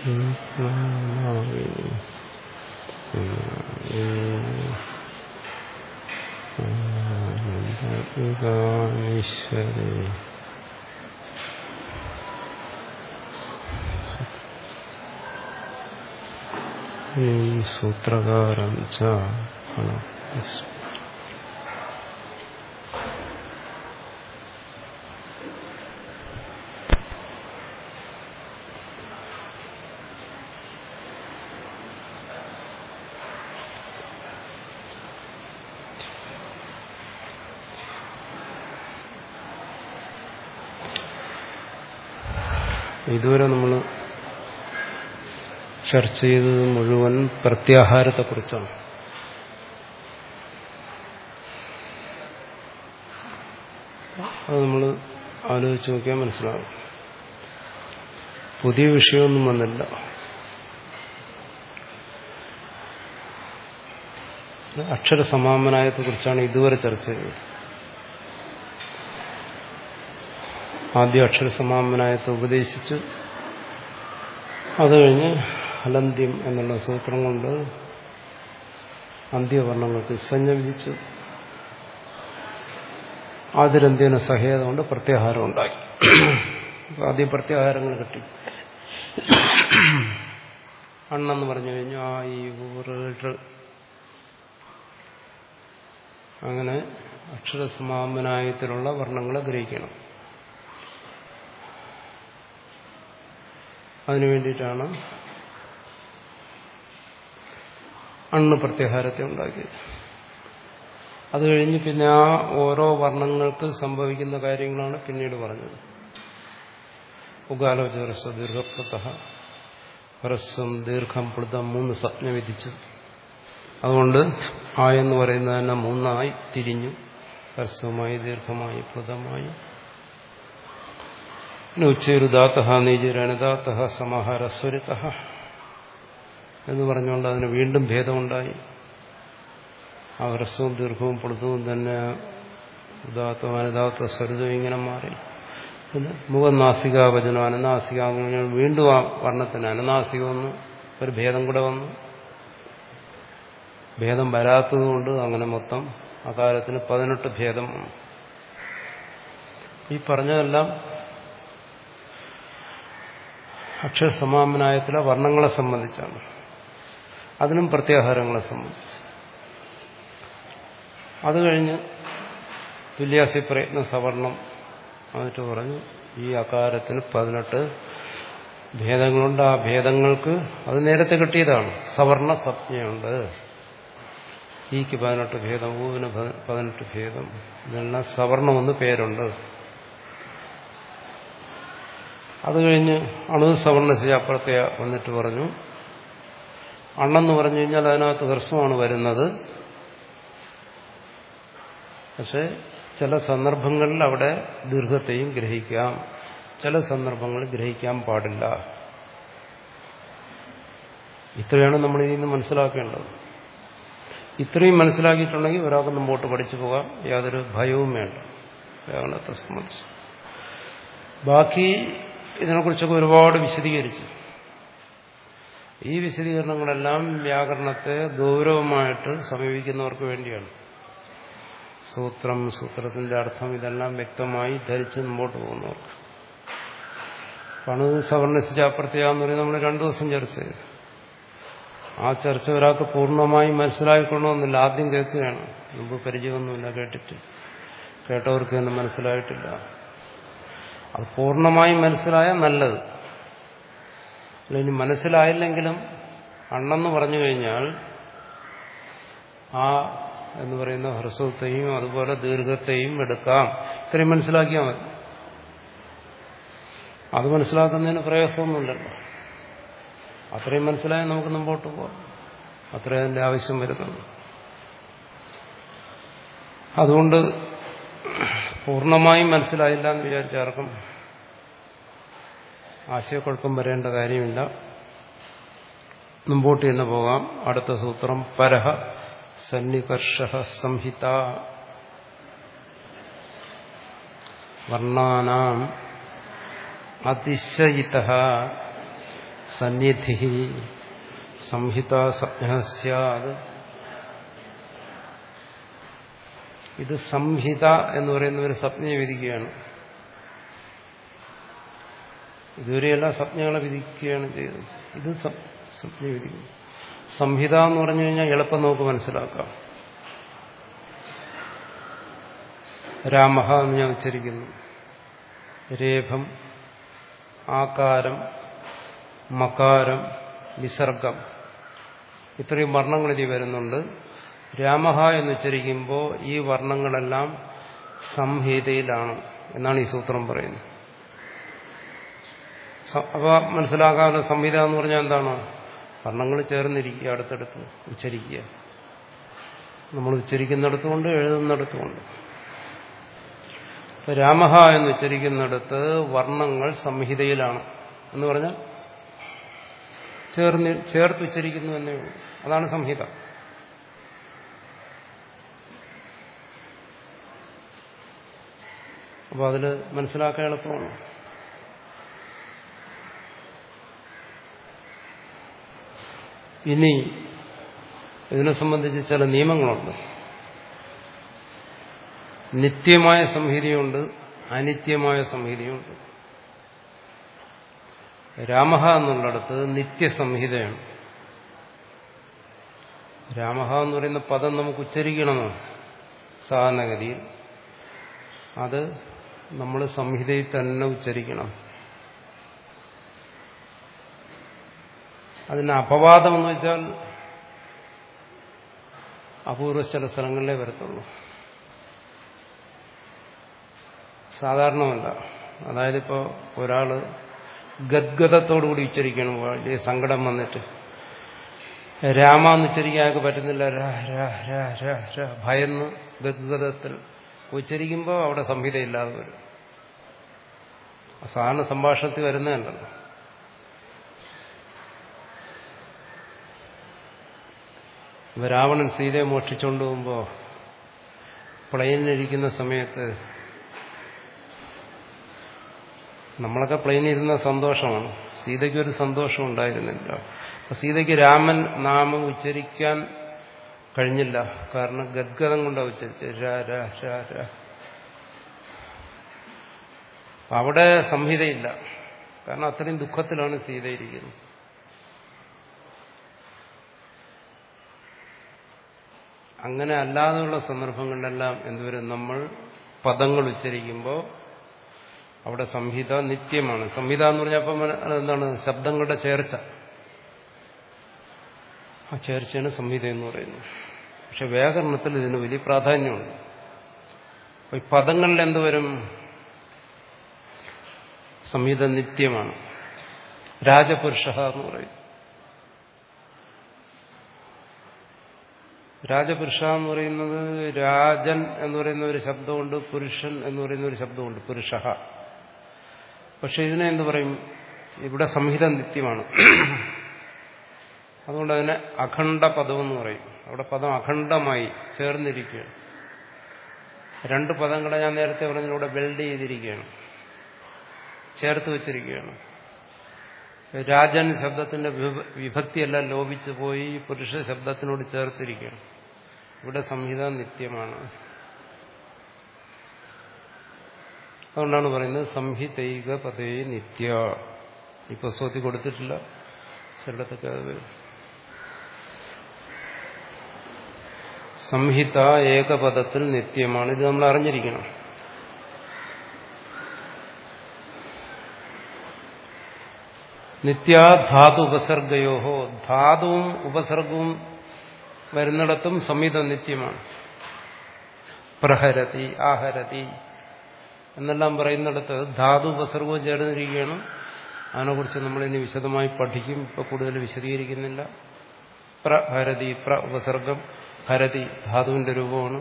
ഈശ്വരേ സൂത്രകാരം ച ഇതുവരെ നമ്മൾ ചർച്ച ചെയ്തത് മുഴുവൻ പ്രത്യാഹാരത്തെക്കുറിച്ചാണ് അത് നമ്മൾ ആലോചിച്ച് നോക്കിയാൽ മനസ്സിലാവും പുതിയ വിഷയമൊന്നും വന്നില്ല അക്ഷര സമാമനായത്തെക്കുറിച്ചാണ് ഇതുവരെ ചർച്ച ചെയ്തത് ആദ്യ അക്ഷര സമാമനായത്തെ ഉപദേശിച്ചു അത് കഴിഞ്ഞ് അലന്ത്യം എന്നുള്ള സൂത്രം കൊണ്ട് അന്ത്യവർണ്ണങ്ങൾക്ക് സഞ്ജ വിധിച്ചു ആതിരന്ത്യന സഹേദം കൊണ്ട് പ്രത്യാഹാരം ഉണ്ടാക്കി ആദ്യം പ്രത്യാഹാരങ്ങൾ കിട്ടി അണ്ണെന്ന് പറഞ്ഞു കഴിഞ്ഞു ആ ഈ ഊറ് അങ്ങനെ അക്ഷരസമാമനായത്തിലുള്ള വർണ്ണങ്ങളെ ഗ്രഹിക്കണം അതിനു വേണ്ടിയിട്ടാണ് അണ്ണ് പ്രത്യാഹാരത്തെ ഉണ്ടാക്കിയത് അത് കഴിഞ്ഞ് പിന്നെ ആ ഓരോ വർണ്ണങ്ങൾക്ക് സംഭവിക്കുന്ന കാര്യങ്ങളാണ് പിന്നീട് പറഞ്ഞത് ഉഗാലോച ഹ്രസ്വ ദീർഘപ്ലത ഹ്രസ്വം ദീർഘം പ്ലുതം മൂന്ന് സ്വപ്നം വിധിച്ചു അതുകൊണ്ട് ആ എന്ന് പറയുന്നത് തന്നെ മൂന്നായി തിരിഞ്ഞു ഹ്രസ്വമായി ദീർഘമായി പ്ലുതമായി ഉച്ചേരുദാത്ത നീചുരനുദാത്ത സമാഹാര സ്വരിത എന്ന് പറഞ്ഞുകൊണ്ട് അതിന് വീണ്ടും ഭേദമുണ്ടായി ആ ഹ്രസ്വവും ദീർഘവും പൊടുത്തവും തന്നെ ഉദാത്തം അനുദാത്ത സ്വരിതവും ഇങ്ങനെ മാറി പിന്നെ മുഖനാസിക വചനം അനനാസിക വീണ്ടും ആ വർണ്ണത്തിന് അനനാസികമെന്ന് ഒരു ഭേദം കൂടെ വന്നു ഭേദം വരാത്തതുകൊണ്ട് അങ്ങനെ മൊത്തം അകാലത്തിന് പതിനെട്ട് ഭേദം വന്നു ഈ പറഞ്ഞതെല്ലാം അക്ഷരസമാമനായത്തിലെ വർണ്ണങ്ങളെ സംബന്ധിച്ചാണ് അതിനും പ്രത്യാഹാരങ്ങളെ സംബന്ധിച്ച് അത് കഴിഞ്ഞ് തുല്യാസി പ്രയത്ന സവർണം എന്നിട്ട് പറഞ്ഞു ഈ അകാരത്തിന് പതിനെട്ട് ഭേദങ്ങളുണ്ട് ആ ഭേദങ്ങൾക്ക് അത് നേരത്തെ കിട്ടിയതാണ് സവർണ സംജ്ഞയുണ്ട് ഈക്ക് പതിനെട്ട് ഭേദം ഊവിന് പതിനെട്ട് ഭേദം ഇതെല്ലാം സവർണമെന്ന് പേരുണ്ട് അത് കഴിഞ്ഞ് അണു സവർണശ അപ്പുറത്തെ വന്നിട്ട് പറഞ്ഞു അണ്ണെന്ന് പറഞ്ഞു കഴിഞ്ഞാൽ അതിനകത്ത് ഹ്രസ്വമാണ് വരുന്നത് പക്ഷെ ചില സന്ദർഭങ്ങളിൽ അവിടെ ദീർഘത്തെയും ഗ്രഹിക്കാം ചില സന്ദർഭങ്ങളിൽ ഗ്രഹിക്കാൻ പാടില്ല ഇത്രയാണ് നമ്മൾ ഇതിൽ നിന്ന് മനസ്സിലാക്കേണ്ടത് ഇത്രയും മനസ്സിലാക്കിയിട്ടുണ്ടെങ്കിൽ ഒരാൾക്ക് മുമ്പോട്ട് പഠിച്ചു പോകാം യാതൊരു ഭയവും വേണ്ട വ്യാകരണത്തെ സംബന്ധിച്ച് ബാക്കി ഇതിനെക്കുറിച്ചൊക്കെ ഒരുപാട് വിശദീകരിച്ചു ഈ വിശദീകരണങ്ങളെല്ലാം വ്യാകരണത്തെ ഗൗരവമായിട്ട് സമീപിക്കുന്നവർക്ക് വേണ്ടിയാണ് സൂത്രം സൂത്രത്തിന്റെ അർത്ഥം ഇതെല്ലാം വ്യക്തമായി ധരിച്ച് മുമ്പോട്ട് പോകുന്നവർക്ക് പണത് സവർണിച്ച അപ്രത്യാന്ന് പറയുന്നത് നമ്മൾ രണ്ടു ദിവസം ചർച്ച ചെയ്തു ആ ചർച്ച ഒരാൾക്ക് പൂർണ്ണമായി മനസ്സിലായിക്കൊള്ളണമെന്നില്ല ആദ്യം കേൾക്കുകയാണ് മുമ്പ് പരിചയമൊന്നുമില്ല കേട്ടിട്ട് കേട്ടവർക്ക് തന്നെ മനസ്സിലായിട്ടില്ല അത് പൂർണ്ണമായും മനസ്സിലായാൽ നല്ലത് അല്ല ഇനി മനസ്സിലായില്ലെങ്കിലും അണ്ണെന്ന് പറഞ്ഞു കഴിഞ്ഞാൽ ആ എന്ന് പറയുന്ന ഹ്രസ്വത്തെയും അതുപോലെ ദീർഘത്തെയും എടുക്കാം ഇത്രയും മനസ്സിലാക്കിയാൽ മതി അത് മനസ്സിലാക്കുന്നതിന് പ്രയാസമൊന്നുമില്ലല്ലോ അത്രയും മനസ്സിലായാൽ നമുക്ക് മുമ്പോട്ട് പോകാം അത്രയും അതിൻ്റെ ആവശ്യം വരുന്നുള്ളൂ അതുകൊണ്ട് പൂർണ്ണമായും മനസ്സിലായില്ല എന്ന് വിചാരിച്ചാർക്കും ആശയക്കുഴപ്പം വരേണ്ട കാര്യമില്ല മുമ്പോട്ട് തന്നെ പോകാം അടുത്ത സൂത്രം പരഹ സന്നികർഷ സംഹിത വർണ്ണാനാം അതിശയിത സന്നിധി സംഹിത സംജ്ഞ സ്യാത് ഇത് സംഹിത എന്ന് പറയുന്ന ഒരു സംജ്ഞയെ വിധിക്കുകയാണ് ഇതുവരെയെല്ലാം സംജ്ഞകളെ വിധിക്കുകയാണ് ചെയ്തത് ഇത് സംജ്ഞ വിധിക്കുന്നു സംഹിത എന്ന് പറഞ്ഞു കഴിഞ്ഞാൽ എളുപ്പം നമുക്ക് മനസ്സിലാക്കാം രാമഹ എന്ന് ഞാൻ ഉച്ചരിക്കുന്നു രേഖം ആകാരം മകാരം വിസർഗം ഇത്രയും വർണ്ണങ്ങൾ ഇതിൽ വരുന്നുണ്ട് രാമഹ എന്ന് ഉച്ചരിക്കുമ്പോൾ ഈ വർണ്ണങ്ങളെല്ലാം സംഹിതയിലാണ് എന്നാണ് ഈ സൂത്രം പറയുന്നത് അപ്പോൾ മനസ്സിലാക്കാവുന്ന സംഹിത എന്ന് പറഞ്ഞാൽ എന്താണ് വർണ്ണങ്ങൾ ചേർന്നിരിക്കുക അടുത്തടുത്ത് ഉച്ചരിക്കുക നമ്മൾ ഉച്ചരിക്കുന്നിടത്തുകൊണ്ട് എഴുതുന്നിടത്തുകൊണ്ട് ഇപ്പൊ രാമഹ എന്ന് ഉച്ചരിക്കുന്നിടത്ത് വർണ്ണങ്ങൾ സംഹിതയിലാണ് എന്ന് പറഞ്ഞാൽ ചേർന്ന് ചേർത്ത് ഉച്ചരിക്കുന്നു എന്നേ ഉള്ളൂ അതാണ് സംഹിത അപ്പോൾ അതിൽ മനസ്സിലാക്കാൻ എളുപ്പമാണ് ഇനി ഇതിനെ സംബന്ധിച്ച് ചില നിയമങ്ങളുണ്ട് നിത്യമായ സംഹിതയുണ്ട് അനിത്യമായ സംഹിതയുണ്ട് രാമഹ എന്നുള്ളിടത്ത് നിത്യസംഹിതയാണ് രാമഹ എന്ന് പറയുന്ന പദം നമുക്ക് ഉച്ചരിക്കണമോ സാധാരണഗതിയിൽ അത് നമ്മൾ സംഹിതയിൽ തന്നെ ഉച്ചരിക്കണം അതിന് അപവാദം എന്ന് വെച്ചാൽ അപൂർവ ചില സ്ഥലങ്ങളിലേ വരത്തുള്ളൂ സാധാരണമല്ല അതായത് ഇപ്പോൾ ഒരാൾ ഗദ്ഗതത്തോടുകൂടി ഉച്ചരിക്കണം വലിയ സങ്കടം വന്നിട്ട് രാമ എന്ന് ഉച്ചരിക്കാൻ അയാൾക്ക് പറ്റുന്നില്ല രാ രാ രാ രാ രാ ഭയന്ന് ഗദ്ഗതത്തിൽ ഉച്ചരിക്കുമ്പോൾ അവിടെ സംഹിതയില്ലാതെ വരും സാധാരണ സംഭാഷണത്തിൽ വരുന്നതല്ലല്ലോ രാവണൻ സീതയെ മോഷ്ടിച്ചുകൊണ്ട് പോകുമ്പോൾ പ്ലെയിനിലിരിക്കുന്ന സമയത്ത് നമ്മളൊക്കെ പ്ലെയിനിൽ ഇരുന്ന സന്തോഷമാണ് സീതയ്ക്ക് ഒരു സന്തോഷം ഉണ്ടായിരുന്നില്ല അപ്പൊ സീതയ്ക്ക് രാമൻ നാമം ഉച്ചരിക്കാൻ കഴിഞ്ഞില്ല കാരണം ഗദ്ഗതം കൊണ്ടാണ് ഉച്ചരിച്ചത് രാ രാ രാ രാ അവിടെ സംഹിതയില്ല കാരണം അത്രയും ദുഃഖത്തിലാണ് സീതയിരിക്കുന്നത് അങ്ങനെ അല്ലാതെയുള്ള സന്ദർഭങ്ങളിലെല്ലാം എന്തുവരും നമ്മൾ പദങ്ങൾ ഉച്ചരിക്കുമ്പോൾ അവിടെ സംഹിത നിത്യമാണ് സംഹിത എന്ന് പറഞ്ഞപ്പോൾ എന്താണ് ശബ്ദങ്ങളുടെ ചേർച്ച ആ ചേർച്ചയാണ് സംഹിത എന്ന് പറയുന്നത് പക്ഷെ വ്യാകരണത്തിൽ ഇതിന് വലിയ പ്രാധാന്യമുണ്ട് ഈ പദങ്ങളിൽ എന്തുവരും സംഹിത നിത്യമാണ് രാജപുരുഷ എന്ന് പറയും രാജപുരുഷ എന്ന് പറയുന്നത് രാജൻ എന്ന് പറയുന്ന ഒരു ശബ്ദമുണ്ട് പുരുഷൻ എന്ന് പറയുന്ന ഒരു ശബ്ദമുണ്ട് പുരുഷ പക്ഷെ ഇതിനെ എന്ത് പറയും ഇവിടെ സംഹിത നിത്യമാണ് അതുകൊണ്ട് അതിനെ അഖണ്ഡ പദം എന്ന് പറയും അവിടെ പദം അഖണ്ഡമായി ചേർന്നിരിക്കുകയാണ് രണ്ട് പദങ്ങളെ ഞാൻ നേരത്തെ പറഞ്ഞതിലൂടെ ബിൽഡ് ചെയ്തിരിക്കുകയാണ് ചേർത്ത് വെച്ചിരിക്കുകയാണ് രാജൻ ശബ്ദത്തിന്റെ വിഭക്തിയെല്ലാം ലോപിച്ചു പോയി പുരുഷ ശബ്ദത്തിനോട് ചേർത്തിരിക്കുകയാണ് ഇവിടെ സംഹിത നിത്യമാണ് അതുകൊണ്ടാണ് പറയുന്നത് സംഹിതൈക പദേ നിത്യ ഈ പുസ്തകത്തിൽ കൊടുത്തിട്ടില്ല ചിലടത്തൊക്കെ അത് വരും സംഹിത ഏകപദത്തിൽ നിത്യമാണ് ഇത് നമ്മൾ അറിഞ്ഞിരിക്കണം നിത്യാധാതു ഉപസർഗയോഹോ ധാതുവും ഉപസർഗവും വരുന്നിടത്തും സംഹിത നിത്യമാണ് പ്രഹരതി ആഹരതി എന്നെല്ലാം പറയുന്നിടത്ത് ധാതു ഉപസർഗവും ചേർന്നിരിക്കുകയാണ് അതിനെക്കുറിച്ച് നമ്മളിനി വിശദമായി പഠിക്കും ഇപ്പൊ കൂടുതൽ വിശദീകരിക്കുന്നില്ല പ്രഹരതി പ്ര ഉപസർഗം ഹരതി ധാതുവിന്റെ രൂപമാണ്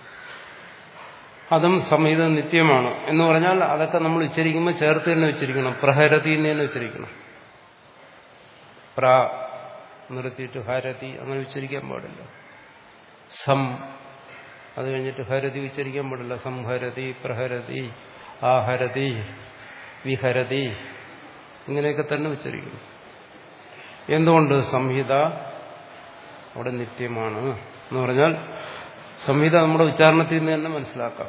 അതും സംഹിത നിത്യമാണ് എന്ന് പറഞ്ഞാൽ അതൊക്കെ നമ്മൾ ഉച്ചരിക്കുമ്പോൾ ചേർത്ത് തന്നെ ഉച്ചരിക്കണം പ്രഹരതി എന്ന് തന്നെ ഉച്ചരിക്കണം പ്ര നിർത്തിയിട്ട് ഹരതി അങ്ങനെ ഉച്ചരിക്കാൻ പാടില്ല സം അത് കഴിഞ്ഞിട്ട് ഹരതി ഉച്ചരിക്കാൻ പാടില്ല സംഹരതി പ്രഹരതി ആഹരതി വിഹരതി ഇങ്ങനെയൊക്കെ തന്നെ ഉച്ചരിക്കുന്നു എന്തുകൊണ്ട് സംഹിത അവിടെ നിത്യമാണ് എന്ന് പറഞ്ഞാൽ സംഹിത നമ്മുടെ ഉച്ചാരണത്തിൽ നിന്ന് തന്നെ മനസ്സിലാക്കാം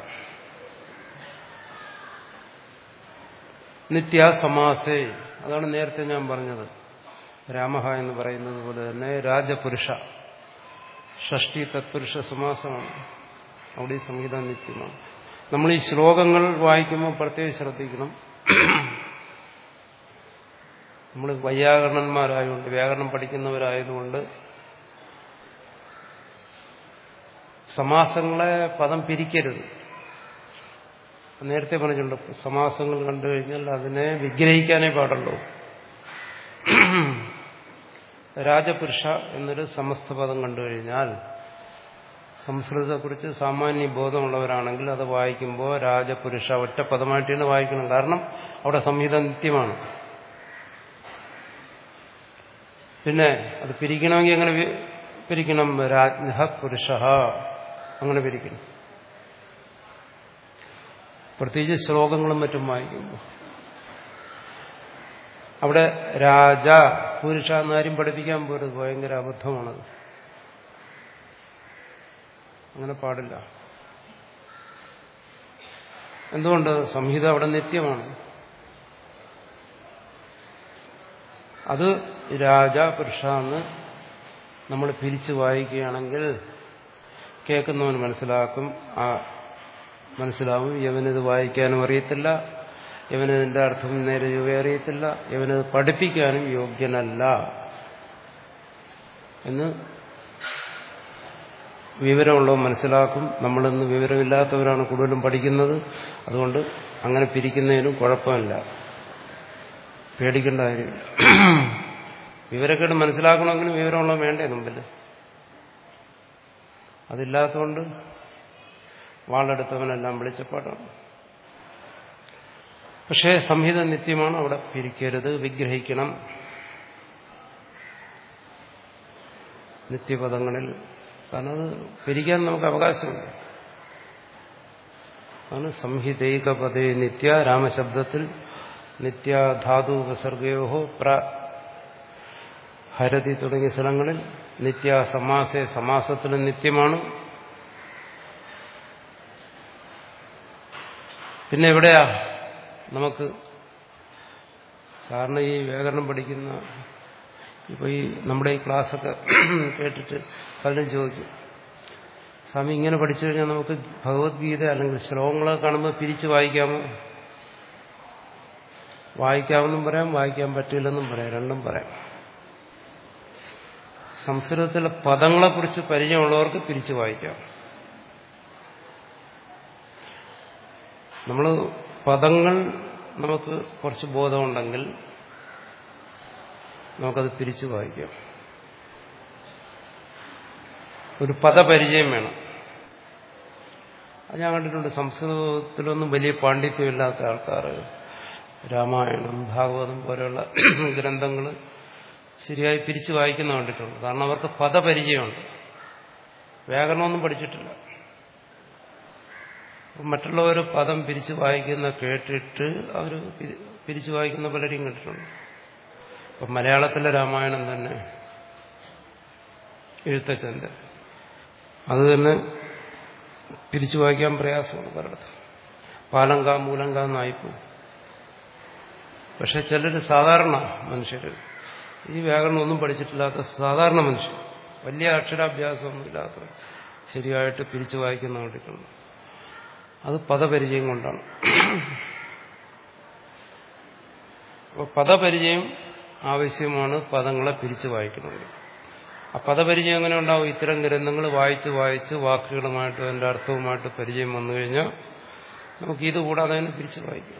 നിത്യ സമാസേ അതാണ് നേരത്തെ ഞാൻ പറഞ്ഞത് രാമഹ എന്ന് പറയുന്നത് പോലെ തന്നെ രാജപുരുഷ ഷഷ്ടി തത്പുരുഷ സമാസമാണ് അവിടെ ഈ സംഹിത നിത്യമാണ് നമ്മൾ ഈ ശ്ലോകങ്ങൾ വായിക്കുമ്പോൾ പ്രത്യേകം ശ്രദ്ധിക്കണം നമ്മൾ വൈയാകരണന്മാരായതുകൊണ്ട് വ്യാകരണം പഠിക്കുന്നവരായതുകൊണ്ട് സമാസങ്ങളെ പദം പിരിക്കരുത് നേരത്തെ പറഞ്ഞിട്ടുണ്ട് സമാസങ്ങൾ കണ്ടു കഴിഞ്ഞാൽ അതിനെ വിഗ്രഹിക്കാനേ പാടുള്ളൂ രാജപുരുഷ എന്നൊരു സമസ്ത പദം കണ്ടു കഴിഞ്ഞാൽ സംസ്കൃതത്തെക്കുറിച്ച് സാമാന്യ ബോധമുള്ളവരാണെങ്കിൽ അത് വായിക്കുമ്പോൾ രാജപുരുഷ ഒറ്റ പദമായിട്ട് തന്നെ വായിക്കണം കാരണം അവിടെ സംഹിത നിത്യമാണ് പിന്നെ അത് പിരിക്കണമെങ്കിൽ എങ്ങനെ പിരിക്കണം രാജ്ഞ പുരുഷ അങ്ങനെ പിരിക്കണം പ്രത്യേകിച്ച് ശ്ലോകങ്ങളും മറ്റും വായിക്കുമ്പോൾ അവിടെ രാജ പുരുഷ എന്നാരും പഠിപ്പിക്കാൻ പോരുത് ഭയങ്കര അബദ്ധമാണത് അങ്ങനെ പാടില്ല എന്തുകൊണ്ട് സംഹിത അവിടെ നിത്യമാണ് അത് രാജ പുരുഷ എന്ന് നമ്മൾ പിരിച്ചു വായിക്കുകയാണെങ്കിൽ കേൾക്കുന്നവൻ മനസ്സിലാക്കും ആ മനസ്സിലാവും യവനിത് വായിക്കാനും അറിയത്തില്ല യവനതിന്റെ അർത്ഥം നേരെ ചൊവ്വേ അറിയത്തില്ല യവനത് പഠിപ്പിക്കാനും യോഗ്യനല്ല എന്ന് വിവരമുള്ളവർ മനസ്സിലാക്കും നമ്മളിന്ന് വിവരമില്ലാത്തവരാണ് കൂടുതലും പഠിക്കുന്നത് അതുകൊണ്ട് അങ്ങനെ പിരിക്കുന്നതിനും കുഴപ്പമില്ല പേടിക്കേണ്ട കാര്യമില്ല വിവരക്കേട് മനസ്സിലാക്കണമെങ്കിലും വിവരമുള്ളവൻ വേണ്ടേ മുമ്പിൽ അതില്ലാത്തതുകൊണ്ട് വാളെടുത്തവനെല്ലാം വെളിച്ചപ്പാടാണ് പക്ഷേ സംഹിത നിത്യമാണ് അവിടെ പിരിക്കരുത് വിഗ്രഹിക്കണം നിത്യപദങ്ങളിൽ കാരണം അത് പിരിക്കാൻ നമുക്ക് അവകാശമുണ്ട് അതാണ് സംഹിതൈക പദേ നിത്യ രാമശബ്ദത്തിൽ നിത്യ ധാതു ഉപസർഗയോ പ്ര ഹരതി തുടങ്ങിയ സ്ഥലങ്ങളിൽ നിത്യ സമാസെ സമാസത്തിലും നിത്യമാണ് പിന്നെ എവിടെയാ നമുക്ക് സാറിന് ഈ വ്യാകരണം പഠിക്കുന്ന ഇപ്പൊ ഈ നമ്മുടെ ഈ ക്ലാസ്സൊക്കെ കേട്ടിട്ട് പലരും ചോദിക്കും സ്വാമി ഇങ്ങനെ പഠിച്ചു കഴിഞ്ഞാൽ നമുക്ക് ഭഗവത്ഗീത അല്ലെങ്കിൽ ശ്ലോകങ്ങളൊക്കെ കാണുമ്പോൾ പിരിച്ച് വായിക്കാമോ വായിക്കാമെന്നും പറയാം വായിക്കാൻ പറ്റില്ലെന്നും പറയാം രണ്ടും പറയാം സംസ്കൃതത്തിലെ പദങ്ങളെക്കുറിച്ച് പരിചയമുള്ളവർക്ക് പിരിച്ചു വായിക്കാം നമ്മൾ പദങ്ങൾ നമുക്ക് കുറച്ച് ബോധമുണ്ടെങ്കിൽ നമുക്കത് പിരിച്ചു വായിക്കാം ഒരു പദപരിചയം വേണം അത് ഞാൻ കണ്ടിട്ടുണ്ട് സംസ്കൃതത്തിലൊന്നും വലിയ പാണ്ഡിത്യമില്ലാത്ത ആൾക്കാർ രാമായണം ഭാഗവതം പോലെയുള്ള ഗ്രന്ഥങ്ങൾ ശരിയായി പിരിച്ചു വായിക്കുന്ന കണ്ടിട്ടുണ്ട് കാരണം അവർക്ക് പദപരിചയമുണ്ട് വ്യാകരണമൊന്നും പഠിച്ചിട്ടില്ല മറ്റുള്ളവർ പദം പിരിച്ചു വായിക്കുന്ന കേട്ടിട്ട് അവർ പിരിച്ചു വായിക്കുന്ന പലരെയും കണ്ടിട്ടുണ്ട് ഇപ്പം മലയാളത്തിലെ രാമായണം തന്നെ എഴുത്തച്ഛൻ്റെ അത് തന്നെ പിരിച്ചു വായിക്കാൻ പ്രയാസമാണ് പലയിടത്തും പാലങ്ക മൂലങ്ക എന്നായിപ്പോ പക്ഷെ ചിലർ സാധാരണ മനുഷ്യർ ഈ വ്യാകരണം ഒന്നും പഠിച്ചിട്ടില്ലാത്ത സാധാരണ മനുഷ്യർ വലിയ അക്ഷരാഭ്യാസമൊന്നുമില്ലാത്ത ശരിയായിട്ട് പിരിച്ചു വായിക്കുന്ന കണ്ടിട്ടുണ്ട് അത് പദപരിചയം കൊണ്ടാണ് അപ്പോൾ പദപരിചയം ആവശ്യമാണ് പദങ്ങളെ പിരിച്ചു വായിക്കണമെങ്കിൽ ആ പദപരിചയം എങ്ങനെ ഉണ്ടാവും ഇത്തരം ഗ്രന്ഥങ്ങൾ വായിച്ച് വായിച്ച് വാക്കുകളുമായിട്ട് അതിൻ്റെ അർത്ഥവുമായിട്ട് പരിചയം വന്നു കഴിഞ്ഞാൽ നമുക്ക് ഇത് കൂടാതെ തന്നെ പിരിച്ചു വായിക്കാം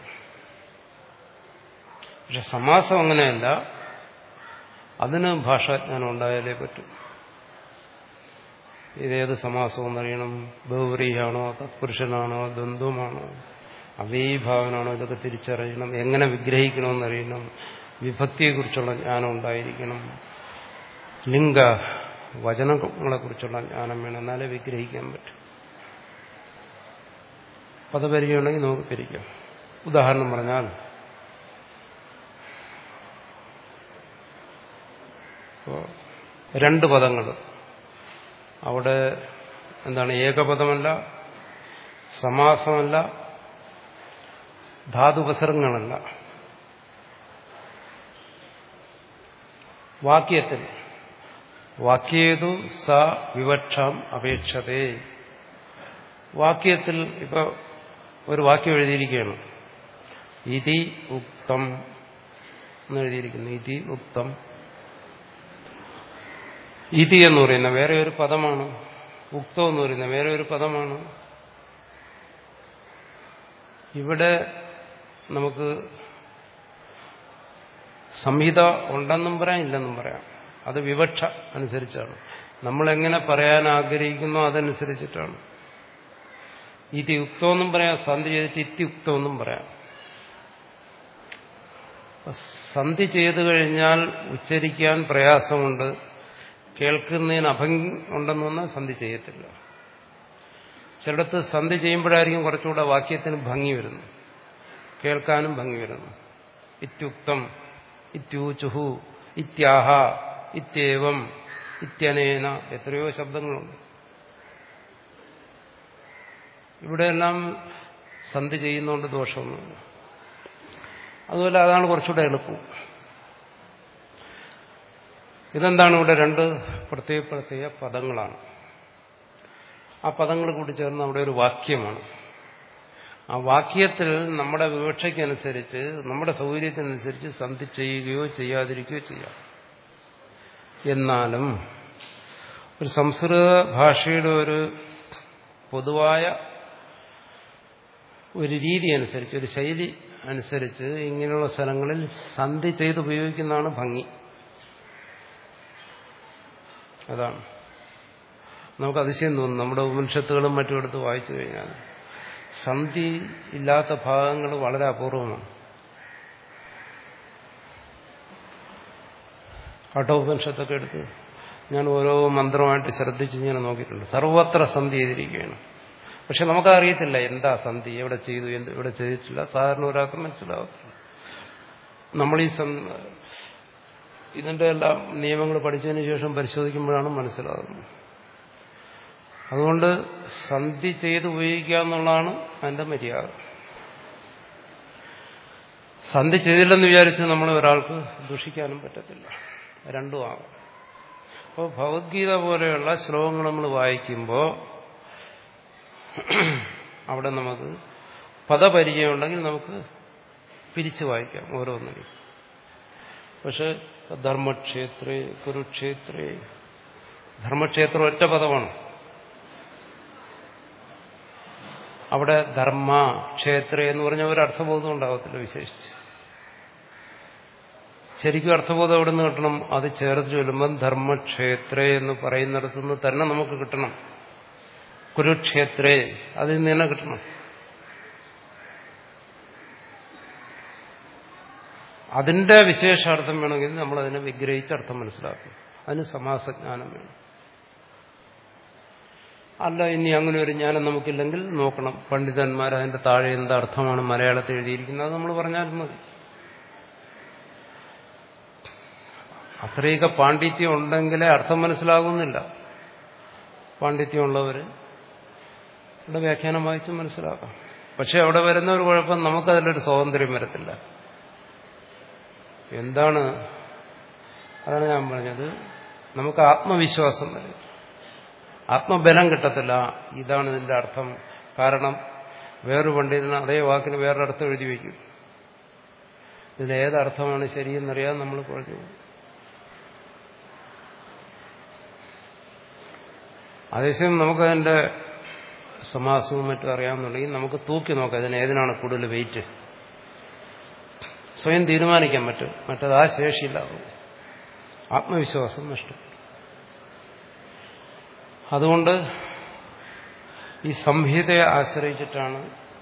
പക്ഷെ സമാസം അങ്ങനെയല്ല അതിന് ഭാഷാജ്ഞാനം ഉണ്ടായാലേ പറ്റും ഇതേത് സമാസം എന്നറിയണം ബഹുവ്രീയാണോ തത്പുരുഷനാണോ ദ്വന്ദ്വമാണോ അവീഭാവനാണോ ഇതൊക്കെ തിരിച്ചറിയണം എങ്ങനെ വിഗ്രഹിക്കണമെന്നറിയണം വിഭക്തിയെക്കുറിച്ചുള്ള ജ്ഞാനം ഉണ്ടായിരിക്കണം ലിംഗ വചനങ്ങളെക്കുറിച്ചുള്ള ജ്ഞാനം വേണം എന്നാലേ വിഗ്രഹിക്കാൻ പറ്റും പദപരിചയമുണ്ടെങ്കിൽ നമുക്ക് പിരിക്കാം ഉദാഹരണം പറഞ്ഞാൽ അപ്പോൾ രണ്ട് പദങ്ങൾ അവിടെ എന്താണ് ഏകപദമല്ല സമാസമല്ല ധാതുപസരങ്ങളല്ല വാക്യത്തിൽ വാക്യേതു സ വിവക്ഷാം അപേക്ഷതേ വാക്യത്തിൽ ഇപ്പൊ ഒരു വാക്യം എഴുതിയിരിക്കുകയാണ് ഇതി ഉക്തം എന്ന് എഴുതിയിരിക്കുന്നു ഇതി ഉക്തം ഇതി എന്ന് പറയുന്ന വേറെ ഒരു പദമാണ് ഉക്തം എന്ന് പറയുന്ന വേറെ ഒരു പദമാണ് ഇവിടെ നമുക്ക് സംഹിത ഉണ്ടെന്നും പറയാം ഇല്ലെന്നും പറയാം അത് വിവക്ഷ അനുസരിച്ചാണ് നമ്മൾ എങ്ങനെ പറയാൻ ആഗ്രഹിക്കുന്നോ അതനുസരിച്ചിട്ടാണ് ഇതി യുക്തമെന്നും പറയാം സന്ധി ചെയ്തിട്ട് ഇത്യുക്തമെന്നും പറയാം സന്ധി ചെയ്തു കഴിഞ്ഞാൽ ഉച്ചരിക്കാൻ പ്രയാസമുണ്ട് കേൾക്കുന്നതിന് അഭംഗി ഉണ്ടെന്ന് പറഞ്ഞാൽ സന്ധി ചെയ്യത്തില്ല ചിലടത്ത് സന്ധി ചെയ്യുമ്പോഴായിരിക്കും കുറച്ചുകൂടെ വാക്യത്തിന് ഭംഗി വരുന്നു കേൾക്കാനും ഭംഗി വരുന്നു ഇത്യുക്തം ഇത്യൂചുഹു ഇത്യാഹ ഇത്യേവം ഇത്യനേന എത്രയോ ശബ്ദങ്ങളുണ്ട് ഇവിടെയെല്ലാം സന്ധി ചെയ്യുന്നതുകൊണ്ട് ദോഷമൊന്നുമില്ല അതുപോലെ അതാണ് കുറച്ചുകൂടെ എളുപ്പം ഇതെന്താണ് ഇവിടെ രണ്ട് പ്രത്യേക പ്രത്യേക പദങ്ങളാണ് ആ പദങ്ങൾ കൂടി ചേർന്ന് അവിടെ ഒരു വാക്യമാണ് ആ വാക്യത്തിൽ നമ്മുടെ വിവക്ഷയ്ക്കനുസരിച്ച് നമ്മുടെ സൗകര്യത്തിനനുസരിച്ച് സന്ധി ചെയ്യുകയോ ചെയ്യാതിരിക്കുകയോ ചെയ്യാം എന്നാലും ഒരു സംസ്കൃത ഭാഷയുടെ ഒരു പൊതുവായ ഒരു രീതി അനുസരിച്ച് ഒരു ശൈലി അനുസരിച്ച് ഇങ്ങനെയുള്ള സ്ഥലങ്ങളിൽ സന്ധി ചെയ്ത് ഉപയോഗിക്കുന്നതാണ് ഭംഗി അതാണ് നമുക്ക് അതിശയം തോന്നും നമ്മുടെ ഉപനിഷത്തുകളും മറ്റും എടുത്ത് വായിച്ചു കഴിഞ്ഞാൽ സന്ധി ഇല്ലാത്ത ഭാഗങ്ങൾ വളരെ അപൂർവമാണ് കഠോപനിഷത്തൊക്കെ എടുത്ത് ഞാൻ ഓരോ മന്ത്രമായിട്ട് ശ്രദ്ധിച്ച് ഇങ്ങനെ നോക്കിയിട്ടുണ്ട് സർവത്ര സന്ധി ചെയ്തിരിക്കുകയാണ് പക്ഷെ നമുക്കറിയത്തില്ല എന്താ സന്ധി എവിടെ ചെയ്തു എന്ത് ഇവിടെ ചെയ്തിട്ടില്ല സാധാരണ ഒരാൾക്ക് മനസ്സിലാവത്തില്ല നമ്മൾ ഈ ഇതിന്റെ എല്ലാം നിയമങ്ങൾ പഠിച്ചതിന് ശേഷം പരിശോധിക്കുമ്പോഴാണ് മനസ്സിലാകുന്നത് അതുകൊണ്ട് സന്ധി ചെയ്ത് ഉപയോഗിക്കുക എന്നുള്ളതാണ് അതിന്റെ മര്യാദ സന്ധി ചെയ്തില്ലെന്ന് വിചാരിച്ച് നമ്മൾ ഒരാൾക്ക് ദുഷിക്കാനും പറ്റത്തില്ല രണ്ടും ആകാം അപ്പോൾ ഭഗവത്ഗീത പോലെയുള്ള ശ്ലോകങ്ങൾ നമ്മൾ വായിക്കുമ്പോൾ അവിടെ നമുക്ക് പദപരിചയം ഉണ്ടെങ്കിൽ നമുക്ക് പിരിച്ചു വായിക്കാം ഓരോന്നിനും പക്ഷെ ധർമ്മക്ഷേത്രേ കുരുക്ഷേത്രേ ധർമ്മക്ഷേത്രം ഒറ്റ പദമാണ് അവിടെ ധർമ്മ ക്ഷേത്ര എന്ന് പറഞ്ഞ ഒരു അർത്ഥബോധം ഉണ്ടാകത്തില്ല വിശേഷിച്ച് ശരിക്കും അർത്ഥബോധം എവിടെ നിന്ന് കിട്ടണം അത് ചേർത്ത് ചൊല്ലുമ്പം ധർമ്മക്ഷേത്ര എന്ന് പറയുന്നിടത്തുനിന്ന് തന്നെ നമുക്ക് കിട്ടണം കുരുക്ഷേത്രേ അതിൽ നിന്ന് തന്നെ കിട്ടണം അതിന്റെ വിശേഷാർത്ഥം വേണമെങ്കിൽ നമ്മൾ അതിനെ വിഗ്രഹിച്ച അർത്ഥം മനസ്സിലാക്കും അതിന് സമാസജ്ഞാനം വേണം അല്ല ഇനി അങ്ങനെ ഒരു ജ്ഞാനം നമുക്കില്ലെങ്കിൽ നോക്കണം പണ്ഡിതന്മാർ അതിന്റെ താഴെ എന്താ അർത്ഥമാണ് മലയാളത്തിൽ എഴുതിയിരിക്കുന്നത് നമ്മൾ പറഞ്ഞാൽ മതി അത്രയൊക്കെ പാണ്ഡിത്യം ഉണ്ടെങ്കിലേ അർത്ഥം മനസ്സിലാകുന്നില്ല പാണ്ഡിത്യമുള്ളവർ ഇവിടെ വ്യാഖ്യാനം വായിച്ച് മനസ്സിലാക്കാം പക്ഷെ അവിടെ വരുന്ന ഒരു കുഴപ്പം നമുക്കതിലൊരു സ്വാതന്ത്ര്യം വരത്തില്ല എന്താണ് അതാണ് ഞാൻ പറഞ്ഞത് നമുക്ക് ആത്മവിശ്വാസം വരും ആത്മബലം കിട്ടത്തില്ല ഇതാണ് ഇതിന്റെ അർത്ഥം കാരണം വേറൊരു പണ്ഡിതന് അതേ വാക്കിന് വേറൊരു അർത്ഥം എഴുതി വയ്ക്കും ഇതിന് ഏതർത്ഥമാണ് ശരിയെന്നറിയാൻ നമ്മൾ കുഴഞ്ഞു പോകും അതേസമയം നമുക്കതിന്റെ സമാസവും മറ്റും അറിയാമെന്നുണ്ടെങ്കിൽ നമുക്ക് തൂക്കി നോക്കാം അതിന് ഏതിനാണ് കൂടുതൽ വെയിറ്റ് സ്വയം തീരുമാനിക്കാൻ പറ്റും മറ്റത് ആ ശേഷിയില്ലാവും ആത്മവിശ്വാസം നഷ്ടം അതുകൊണ്ട് ഈ സംഹിതയെ ആശ്രയിച്ചിട്ടാണ്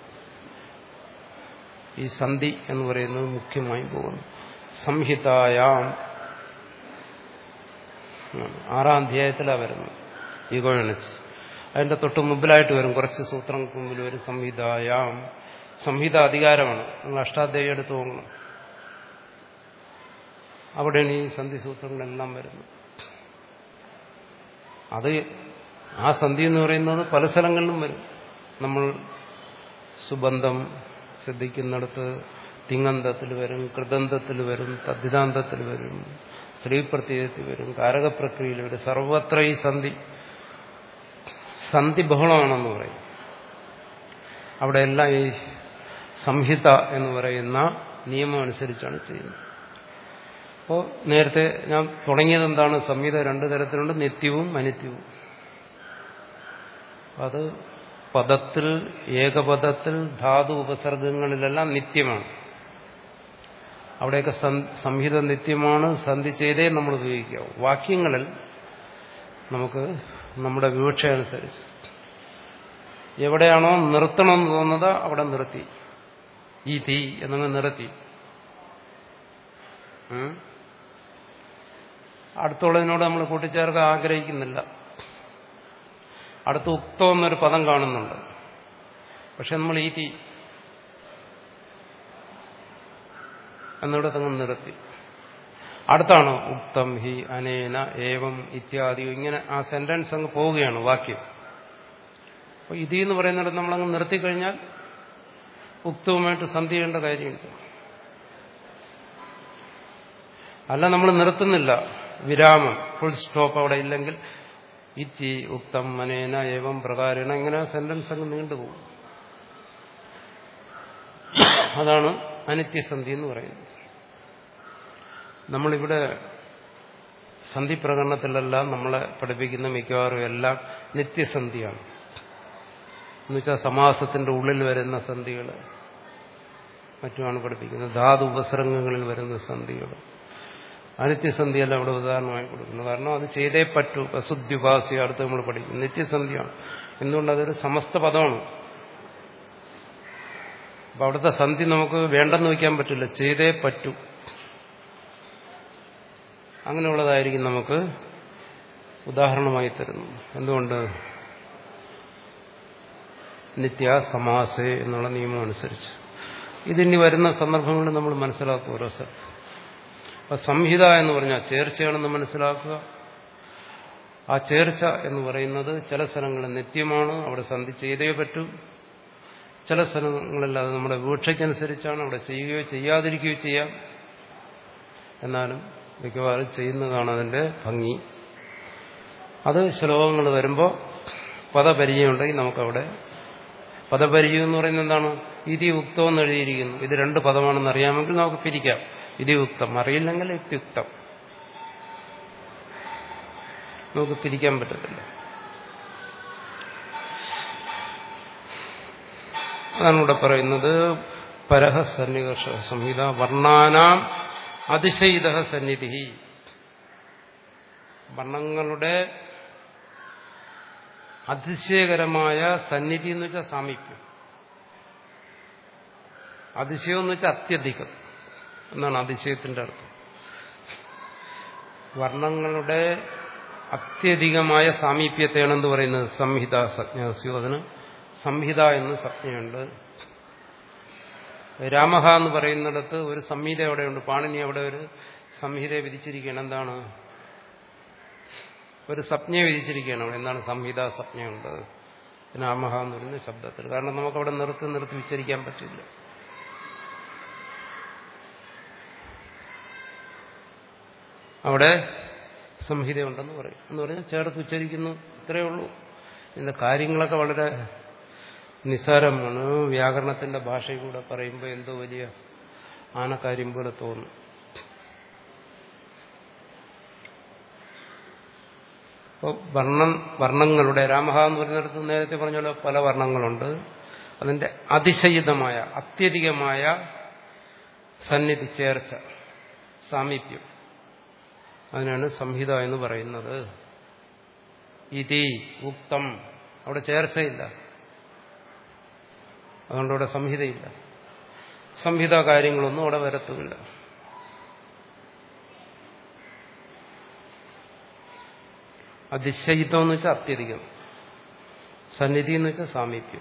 ഈ സന്ധി എന്ന് പറയുന്നത് മുഖ്യമായും പോകുന്നത് സംഹിതായാം ആറാം അധ്യായത്തിലാണ് വരുന്നത് ഈഗോയണിച്ച് അതിന്റെ തൊട്ട് മുമ്പിലായിട്ട് വരും കുറച്ച് സൂത്രങ്ങൾക്ക് മുമ്പിൽ വരും സംഹിതായാം സംഹിത അധികാരമാണ് നിങ്ങൾ അഷ്ടാധ്യായം എടുത്ത് നോക്കണം അവിടെയാണ് ഈ സന്ധിസൂത്രങ്ങളെല്ലാം വരുന്നത് അത് ആ സന്ധി എന്ന് പറയുന്നത് പല സ്ഥലങ്ങളിലും വരും നമ്മൾ സുബന്ധം ശ്രദ്ധിക്കുന്നിടത്ത് തിങ്ങന്തത്തിൽ വരും കൃതന്തത്തിൽ വരും തദ്ധിതാന്തത്തിൽ വരും സ്ത്രീ പ്രത്യയത്തിൽ വരും കാരകപ്രക്രിയയിൽ വരും സർവത്ര ഈ സന്ധി സന്ധി ബഹുളമാണെന്ന് പറയും അവിടെ എല്ലാം ഈ സംഹിത എന്ന് പറയുന്ന നിയമം അനുസരിച്ചാണ് ചെയ്യുന്നത് അപ്പോൾ നേരത്തെ ഞാൻ തുടങ്ങിയത് എന്താണ് സംഹിത രണ്ടു തരത്തിലുണ്ട് നിത്യവും അനിത്യവും അത് പദത്തിൽ ഏകപദത്തിൽ ധാതു ഉപസർഗങ്ങളിലെല്ലാം നിത്യമാണ് അവിടെയൊക്കെ സംഹിത നിത്യമാണ് സന്ധി ചെയ്തേ നമ്മൾ ഉപയോഗിക്കാവൂ വാക്യങ്ങളിൽ നമുക്ക് നമ്മുടെ വിവക്ഷ അനുസരിച്ച് എവിടെയാണോ നിർത്തണമെന്ന് തോന്നുന്നത് അവിടെ നിർത്തി ഈ തീ എന്നങ്ങ് നിർത്തി അടുത്തുള്ളതിനോട് നമ്മൾ കൂട്ടിച്ചേർക്കാൻ ആഗ്രഹിക്കുന്നില്ല അടുത്ത് ഉക്തം എന്നൊരു പദം കാണുന്നുണ്ട് പക്ഷെ നമ്മൾ ഈ തീ എന്നിവിടെ തങ്ങ് നിർത്തി അടുത്താണ് ഉക്തം ഹി അനേന ഏവം ഇത്യാദി ഇങ്ങനെ ആ സെന്റൻസ് അങ്ങ് പോവുകയാണ് വാക്യം അപ്പോൾ ഇതി എന്ന് പറയുന്നിടത്ത് നമ്മളങ്ങ് നിർത്തിക്കഴിഞ്ഞാൽ ഉക്തവുമായിട്ട് സന്ധി ചെയ്യേണ്ട കാര്യമില്ല അല്ല നമ്മൾ നിർത്തുന്നില്ല വിരാമം ഫുൾ സ്റ്റോപ്പ് അവിടെ ഇല്ലെങ്കിൽ ഇറ്റി ഉക്തം മനേന ഏവം പ്രകാരേണ ഇങ്ങനെ സെന്റൻസ് അങ്ങ് നീണ്ടുപോകും അതാണ് അനിത്യസന്ധി എന്ന് പറയുന്നത് നമ്മളിവിടെ സന്ധി പ്രകടനത്തിലെല്ലാം നമ്മളെ പഠിപ്പിക്കുന്ന മിക്കവാറും എല്ലാം നിത്യസന്ധിയാണ് എന്നുവെച്ചാൽ സമാസത്തിന്റെ ഉള്ളിൽ വരുന്ന സന്ധികൾ മറ്റുമാണ് പഠിപ്പിക്കുന്നത് ധാതു ഉപസർഗങ്ങളിൽ വരുന്ന സന്ധികൾ അനിത്യസന്ധിയല്ല അവിടെ ഉദാഹരണമായി കൊടുക്കുന്നു കാരണം അത് ചെയ്തേ പറ്റൂ അശുദ്ധ്യുപാസ്യ അടുത്ത് നമ്മൾ പഠിക്കും നിത്യസന്ധിയാണ് എന്തുകൊണ്ട് അതൊരു സമസ്ത പദമാണ് അപ്പൊ അവിടുത്തെ സന്ധി നമുക്ക് വേണ്ടെന്ന് വയ്ക്കാൻ പറ്റില്ല ചെയ്തേ പറ്റൂ അങ്ങനെയുള്ളതായിരിക്കും നമുക്ക് ഉദാഹരണമായി തരുന്നു എന്തുകൊണ്ട് നിത്യ സമാസേ എന്നുള്ള നിയമം അനുസരിച്ച് ഇതിനി വരുന്ന സന്ദർഭങ്ങളിൽ നമ്മൾ മനസ്സിലാക്കും ഓരോ സ്ഥലത്ത് അപ്പൊ സംഹിത എന്ന് പറഞ്ഞാൽ ചേർച്ചയാണെന്ന് മനസ്സിലാക്കുക ആ ചേർച്ച എന്ന് പറയുന്നത് ചില സ്ഥലങ്ങളിൽ നിത്യമാണ് അവിടെ സന്ധി ചെയ്തേ പറ്റൂ ചില സ്ഥലങ്ങളിൽ അത് നമ്മുടെ വീക്ഷയ്ക്കനുസരിച്ചാണ് അവിടെ ചെയ്യുകയോ ചെയ്യാതിരിക്കുകയോ ചെയ്യാം എന്നാലും മിക്കവാറും ചെയ്യുന്നതാണ് അതിന്റെ ഭംഗി അത് ശ്ലോകങ്ങൾ വരുമ്പോൾ പദപരിചയം ഉണ്ടെങ്കിൽ നമുക്കവിടെ പദപരിചയം എന്ന് പറയുന്നത് എന്താണ് ഇതി ഉക്തം എന്ന് എഴുതിയിരിക്കുന്നു ഇത് രണ്ട് പദമാണെന്ന് അറിയാമെങ്കിൽ നമുക്ക് പിരിക്കാം ഇതി ഉക്തം അറിയില്ലെങ്കിൽ യുക്തിയുക്തം നമുക്ക് പിരിക്കാൻ പറ്റത്തില്ല അതാണ് ഇവിടെ പറയുന്നത് പരഹ സന്നികർഷ സംഹിത വർണ്ണാനാം അതിശയിത സന്നിധി വർണ്ണങ്ങളുടെ അതിശയകരമായ സന്നിധി എന്ന് വെച്ചാൽ സാമീപ്യം അതിശയം എന്ന് വെച്ചാൽ അത്യധികം എന്നാണ് അതിശയത്തിന്റെ അർത്ഥം വർണ്ണങ്ങളുടെ അത്യധികമായ സാമീപ്യത്തെയാണ് എന്ത് പറയുന്നത് സംഹിത സജ്ഞാസ്യോ അതിന് സംഹിത എന്ന് സജ്ഞയുണ്ട് രാമഹ എന്ന് പറയുന്നിടത്ത് ഒരു സംഹിത അവിടെയുണ്ട് പാണിനി അവിടെ ഒരു സംഹിതയെ വിധിച്ചിരിക്കുകയാണ് എന്താണ് ഒരു സപ്ഞയെ വിധിച്ചിരിക്കുകയാണ് അവിടെ എന്താണ് സംഹിത സപ്ഞയുണ്ട് രാമഹ എന്ന് പറയുന്ന ശബ്ദത്തിൽ കാരണം നമുക്കവിടെ നിർത്തി നിർത്തി ഉച്ചരിക്കാൻ പറ്റില്ല അവിടെ സംഹിതയുണ്ടെന്ന് പറയും എന്ന് പറഞ്ഞാൽ ചേർത്ത് ഉച്ചരിക്കുന്നു ഇത്രയേ ഉള്ളൂ ഇതിന്റെ കാര്യങ്ങളൊക്കെ വളരെ നിസ്സാരമാണ് വ്യാകരണത്തിന്റെ ഭാഷയിൽ കൂടെ പറയുമ്പോൾ എന്തോ വലിയ ആനക്കാര്യം പോലെ തോന്നും അപ്പോൾ വർണ്ണം വർണ്ണങ്ങളുടെ രാമഹ എന്ന് പറയുന്നിടത്ത് നേരത്തെ പറഞ്ഞല്ലോ പല വർണ്ണങ്ങളുണ്ട് അതിന്റെ അതിശയിതമായ അത്യധികമായ സന്നിധി ചേർച്ച സാമീപ്യം അതിനാണ് സംഹിത എന്ന് പറയുന്നത് ഇതി ഉക്തം അവിടെ ചേർച്ചയില്ല അതുകൊണ്ട് അവിടെ സംഹിതയില്ല സംഹിത കാര്യങ്ങളൊന്നും അവിടെ വരത്തുമില്ല അതിശയിത്വം എന്ന് വെച്ചാൽ അത്യധികം സന്നിധി എന്ന് വെച്ചാൽ സാമീപ്യം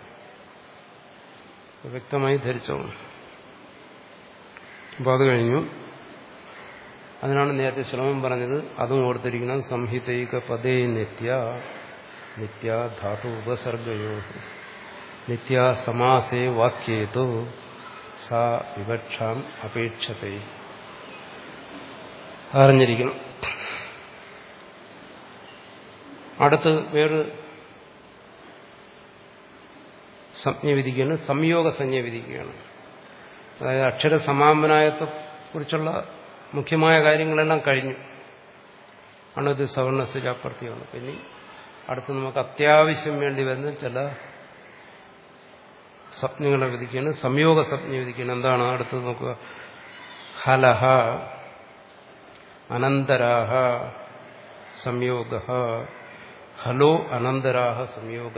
വ്യക്തമായി ധരിച്ചോളൂ അപ്പൊ അത് കഴിഞ്ഞു അതിനാണ് നേരത്തെ ശ്രമം പറഞ്ഞത് അതും ഓർത്തിരിക്കണം സംഹിതൈക പദേ നിത്യ നിത്യ ധാതു ഉപസർഗയോ നിത്യ സമാസേ വാക്യേതു സാ വിവക്ഷാം അപേക്ഷത്തെ അറിഞ്ഞിരിക്കണം അടുത്ത് വേറെ സംജ്ഞ വിധിക്കുകയാണ് സംയോഗ സംജ്ഞ വിധിക്കുകയാണ് അതായത് അക്ഷര സമാപനായത്തെ കുറിച്ചുള്ള മുഖ്യമായ കാര്യങ്ങളെല്ലാം കഴിഞ്ഞു അണുത് സവർണസ് അപ്രത്യാണ് പിന്നെ അടുത്ത് നമുക്ക് അത്യാവശ്യം വേണ്ടി വരുന്ന ചില സ്വപ്നങ്ങളെ വിധിക്കുകയാണ് സംയോഗ സ്വപ്ന വിധിക്കുകയാണ് എന്താണ് അടുത്ത് നോക്കുക ഹലഹ അനന്തരാഹ സംയോഗ ഹലോ അനന്തരാഹ സംയോഗ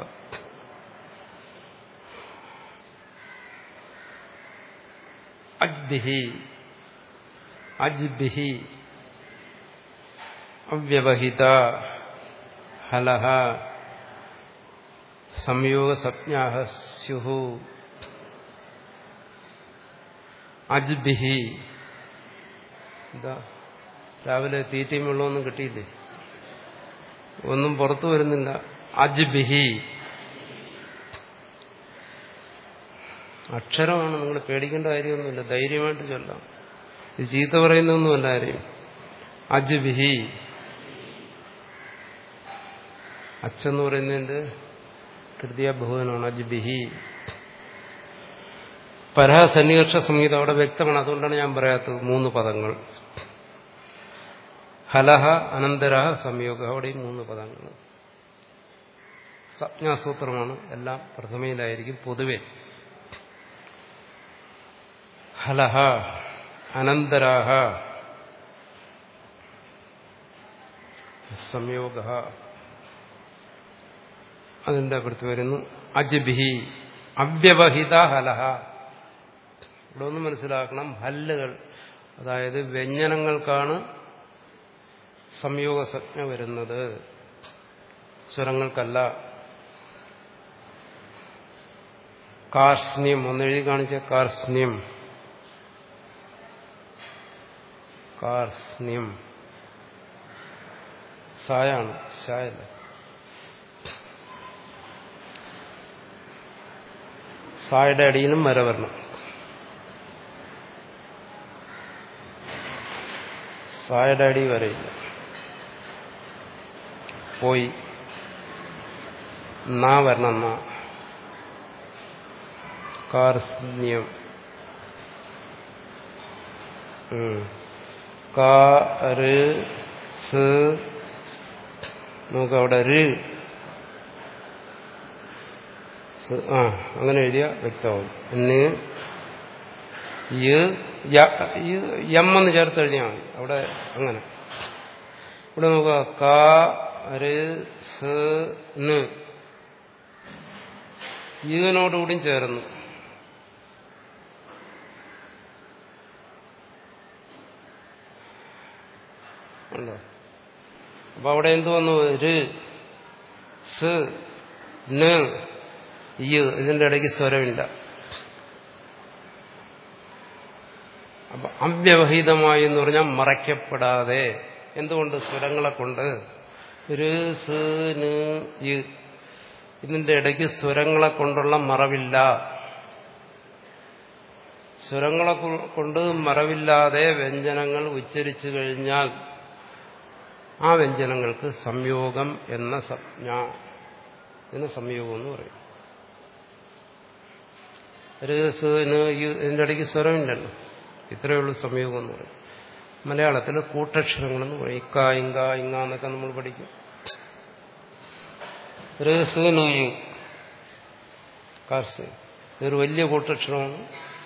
അജ്ബിഹി അജ്ബിഹി അവ്യവഹിത ഹലഹ സംയോഗസജ്ഞാ സ്യുഹു അജ്ബിഹി എന്താ രാവിലെ തീറ്റയും വെള്ളമൊന്നും കിട്ടിയില്ലേ ഒന്നും പുറത്തു വരുന്നില്ല അജ്ബിഹി അക്ഷരമാണ് നിങ്ങൾ പേടിക്കേണ്ട കാര്യമൊന്നുമില്ല ധൈര്യമായിട്ട് ചൊല്ലാം ഇത് ചീത്ത പറയുന്നൊന്നുമല്ല ആരെയും അജ്ബിഹി അച്ഛന്ന് പറയുന്നതിന്റെ തൃതീയ ബഹുവനാണ് അജ്ബിഹി പരസന്നികർഷ സംഹിത അവിടെ വ്യക്തമാണ് അതുകൊണ്ടാണ് ഞാൻ പറയാത്തത് മൂന്ന് പദങ്ങൾ ഹലഹ അനന്തരഹ സംയോഗ അവിടെയും മൂന്ന് പദങ്ങൾ സംജ്ഞാസൂത്രമാണ് എല്ലാം പ്രഥമയിലായിരിക്കും പൊതുവെ ഹലഹ അനന്തരാഹ സംയോഗ അതിന്റെ അടുത്ത് വരുന്നു അജ്ബിഹി അവ്യവഹിത ഹലഹ ഇവിടെ ഒന്ന് മനസ്സിലാക്കണം ഹല്ലുകൾ അതായത് വ്യഞ്ജനങ്ങൾക്കാണ് സംയോഗസജ്ഞ വരുന്നത് സ്വരങ്ങൾക്കല്ല കാർസ്ന്യം ഒന്നെഴുതി കാണിച്ച കാർസ്ന്യം കാർസ്ന്യം സായാണ് ശായല്ല സായുടെ അടിയിലും വര വരണം സായുടെ അടി വരയില്ല പോയി നാ വരണം നാ കാർസ്ന്യം നമുക്ക് അവിടെ ര് ആ അങ്ങനെ എഴുതിയ വ്യക്തമാവും എന്ന് യം എന്ന് ചേർത്ത് കഴിഞ്ഞാൽ മതി അവിടെ അങ്ങനെ ഇവിടെ നോക്കുക ക ര് സ് ന് ഇതിനോടുകൂടിയും ചേർന്നു ഉണ്ടോ അപ്പൊ അവിടെ എന്ത് വന്നു ര് സ് ന് യ് ഇതിന്റെ ഇടയ്ക്ക് സ്വരമില്ല അപ്പൊ അവ്യവഹിതമായി എന്ന് പറഞ്ഞാൽ മറയ്ക്കപ്പെടാതെ എന്തുകൊണ്ട് സ്വരങ്ങളെ കൊണ്ട് ര് സ് ന് യ് ഇതിന്റെ ഇടയ്ക്ക് സ്വരങ്ങളെ കൊണ്ടുള്ള മറവില്ല സ്വരങ്ങളെ കൊണ്ട് മറവില്ലാതെ വ്യഞ്ജനങ്ങൾ ഉച്ചരിച്ചു കഴിഞ്ഞാൽ ആ വ്യഞ്ജനങ്ങൾക്ക് സംയോഗം എന്ന സംജ്ഞ ഇതിന് സംയോഗം എന്ന് പറയും രഹസ്യന് ഇതിൻ്റെ ഇടയ്ക്ക് സ്വരമില്ലല്ലോ ഇത്രയേ ഉള്ളൂ സംയോഗം എന്ന് പറയും മലയാളത്തിൽ കൂട്ടക്ഷരങ്ങളെന്ന് പറയും ഇക്ക ഇങ്ക ഇങ്ങ എന്നൊക്കെ നമ്മൾ പഠിക്കും രഹസ്യന് കാർസ് ഇതൊരു വലിയ കൂട്ടക്ഷരമാണ്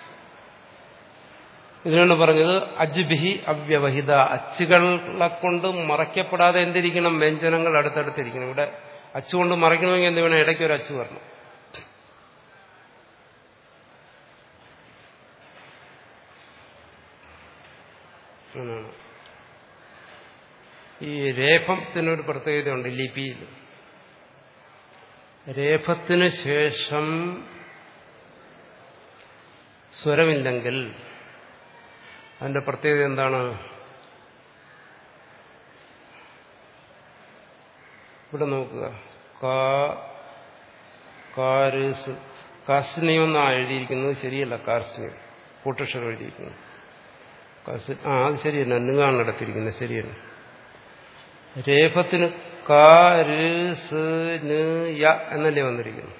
ഇതിനാണ് പറഞ്ഞത് അജ്ബിഹി അവ്യവഹിത അച്ചുകളെ കൊണ്ട് മറയ്ക്കപ്പെടാതെ എന്തിരിക്കണം വ്യഞ്ജനങ്ങൾ അടുത്തടുത്തിരിക്കണം ഇവിടെ അച്ചുകൊണ്ട് മറയ്ക്കണമെങ്കിൽ എന്ത് വേണം ഇടയ്ക്ക് ഒരു അച്ചു വരണം എന്നാണ് ഈ രേഫത്തിനൊരു പ്രത്യേകതയുണ്ട് ലിപിയിൽ രേഫത്തിന് ശേഷം സ്വരമില്ലെങ്കിൽ അതിന്റെ പ്രത്യേകത എന്താണ് ഇവിടെ നോക്കുക കാ കാരസ് കാസ്നിയം എന്നാണ് എഴുതിയിരിക്കുന്നത് ശരിയല്ല കാർസ്നിയം കൂട്ടക്ഷരം എഴുതിയിരിക്കുന്നത് കാസ്- ആ അത് ശരിയല്ല നിങ്ങാണ് നടത്തിയിരിക്കുന്നത് ശരിയല്ല രേഫത്തിന് കാ ര് സ് ന് യ എന്നല്ലേ വന്നിരിക്കുന്നു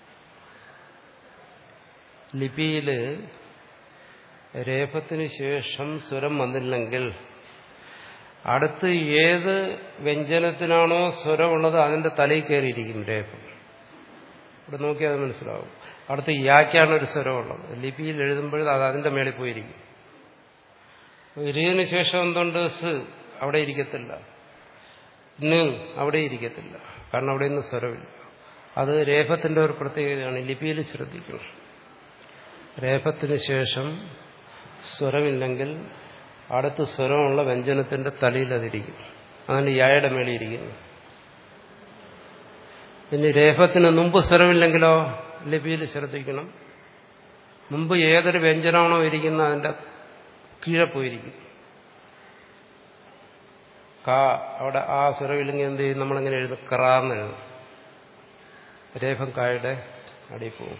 ലിപിയില് രേഫത്തിന് ശേഷം സ്വരം വന്നില്ലെങ്കിൽ അടുത്ത് ഏത് വ്യഞ്ജനത്തിനാണോ സ്വരമുള്ളത് അതിന്റെ തലയിൽ കയറിയിരിക്കും രേഫം ഇവിടെ നോക്കിയാൽ അത് മനസ്സിലാവും അടുത്ത് യാക്കാണ് ഒരു സ്വരമുള്ളത് ലിപിയിൽ എഴുതുമ്പോഴും അത് അതിന്റെ മേളിൽ പോയിരിക്കും ഇരിയതിനു ശേഷം എന്തുണ്ട് സ് അവിടെ ഇരിക്കത്തില്ല ന് അവിടെ ഇരിക്കത്തില്ല കാരണം അവിടെ നിന്ന് സ്വരമില്ല അത് രേഫത്തിന്റെ ഒരു പ്രത്യേകതയാണ് ലിപിയിൽ ശ്രദ്ധിക്കണം രേഫത്തിന് ശേഷം സ്വരമില്ലെങ്കിൽ അടുത്ത് സ്വരമുള്ള വ്യഞ്ജനത്തിന്റെ തലയിൽ അതിരിക്കും അതാണ് യായുടെ മേളിൽ ഇരിക്കുന്നത് പിന്നെ രേഫത്തിന് മുമ്പ് സ്വരമില്ലെങ്കിലോ ലിപിയിൽ ശ്രദ്ധിക്കണം മുമ്പ് ഏതൊരു വ്യഞ്ജനമാണോ ഇരിക്കുന്നത് അതിന്റെ കീഴെ പോയിരിക്കും കാ അവിടെ ആ സ്വരമില്ലെങ്കിൽ എന്ത് ചെയ്യും നമ്മളിങ്ങനെ എഴുതും കറാന്ന് എഴുതും രേഫം കായുടെ അടിയിൽ പോകും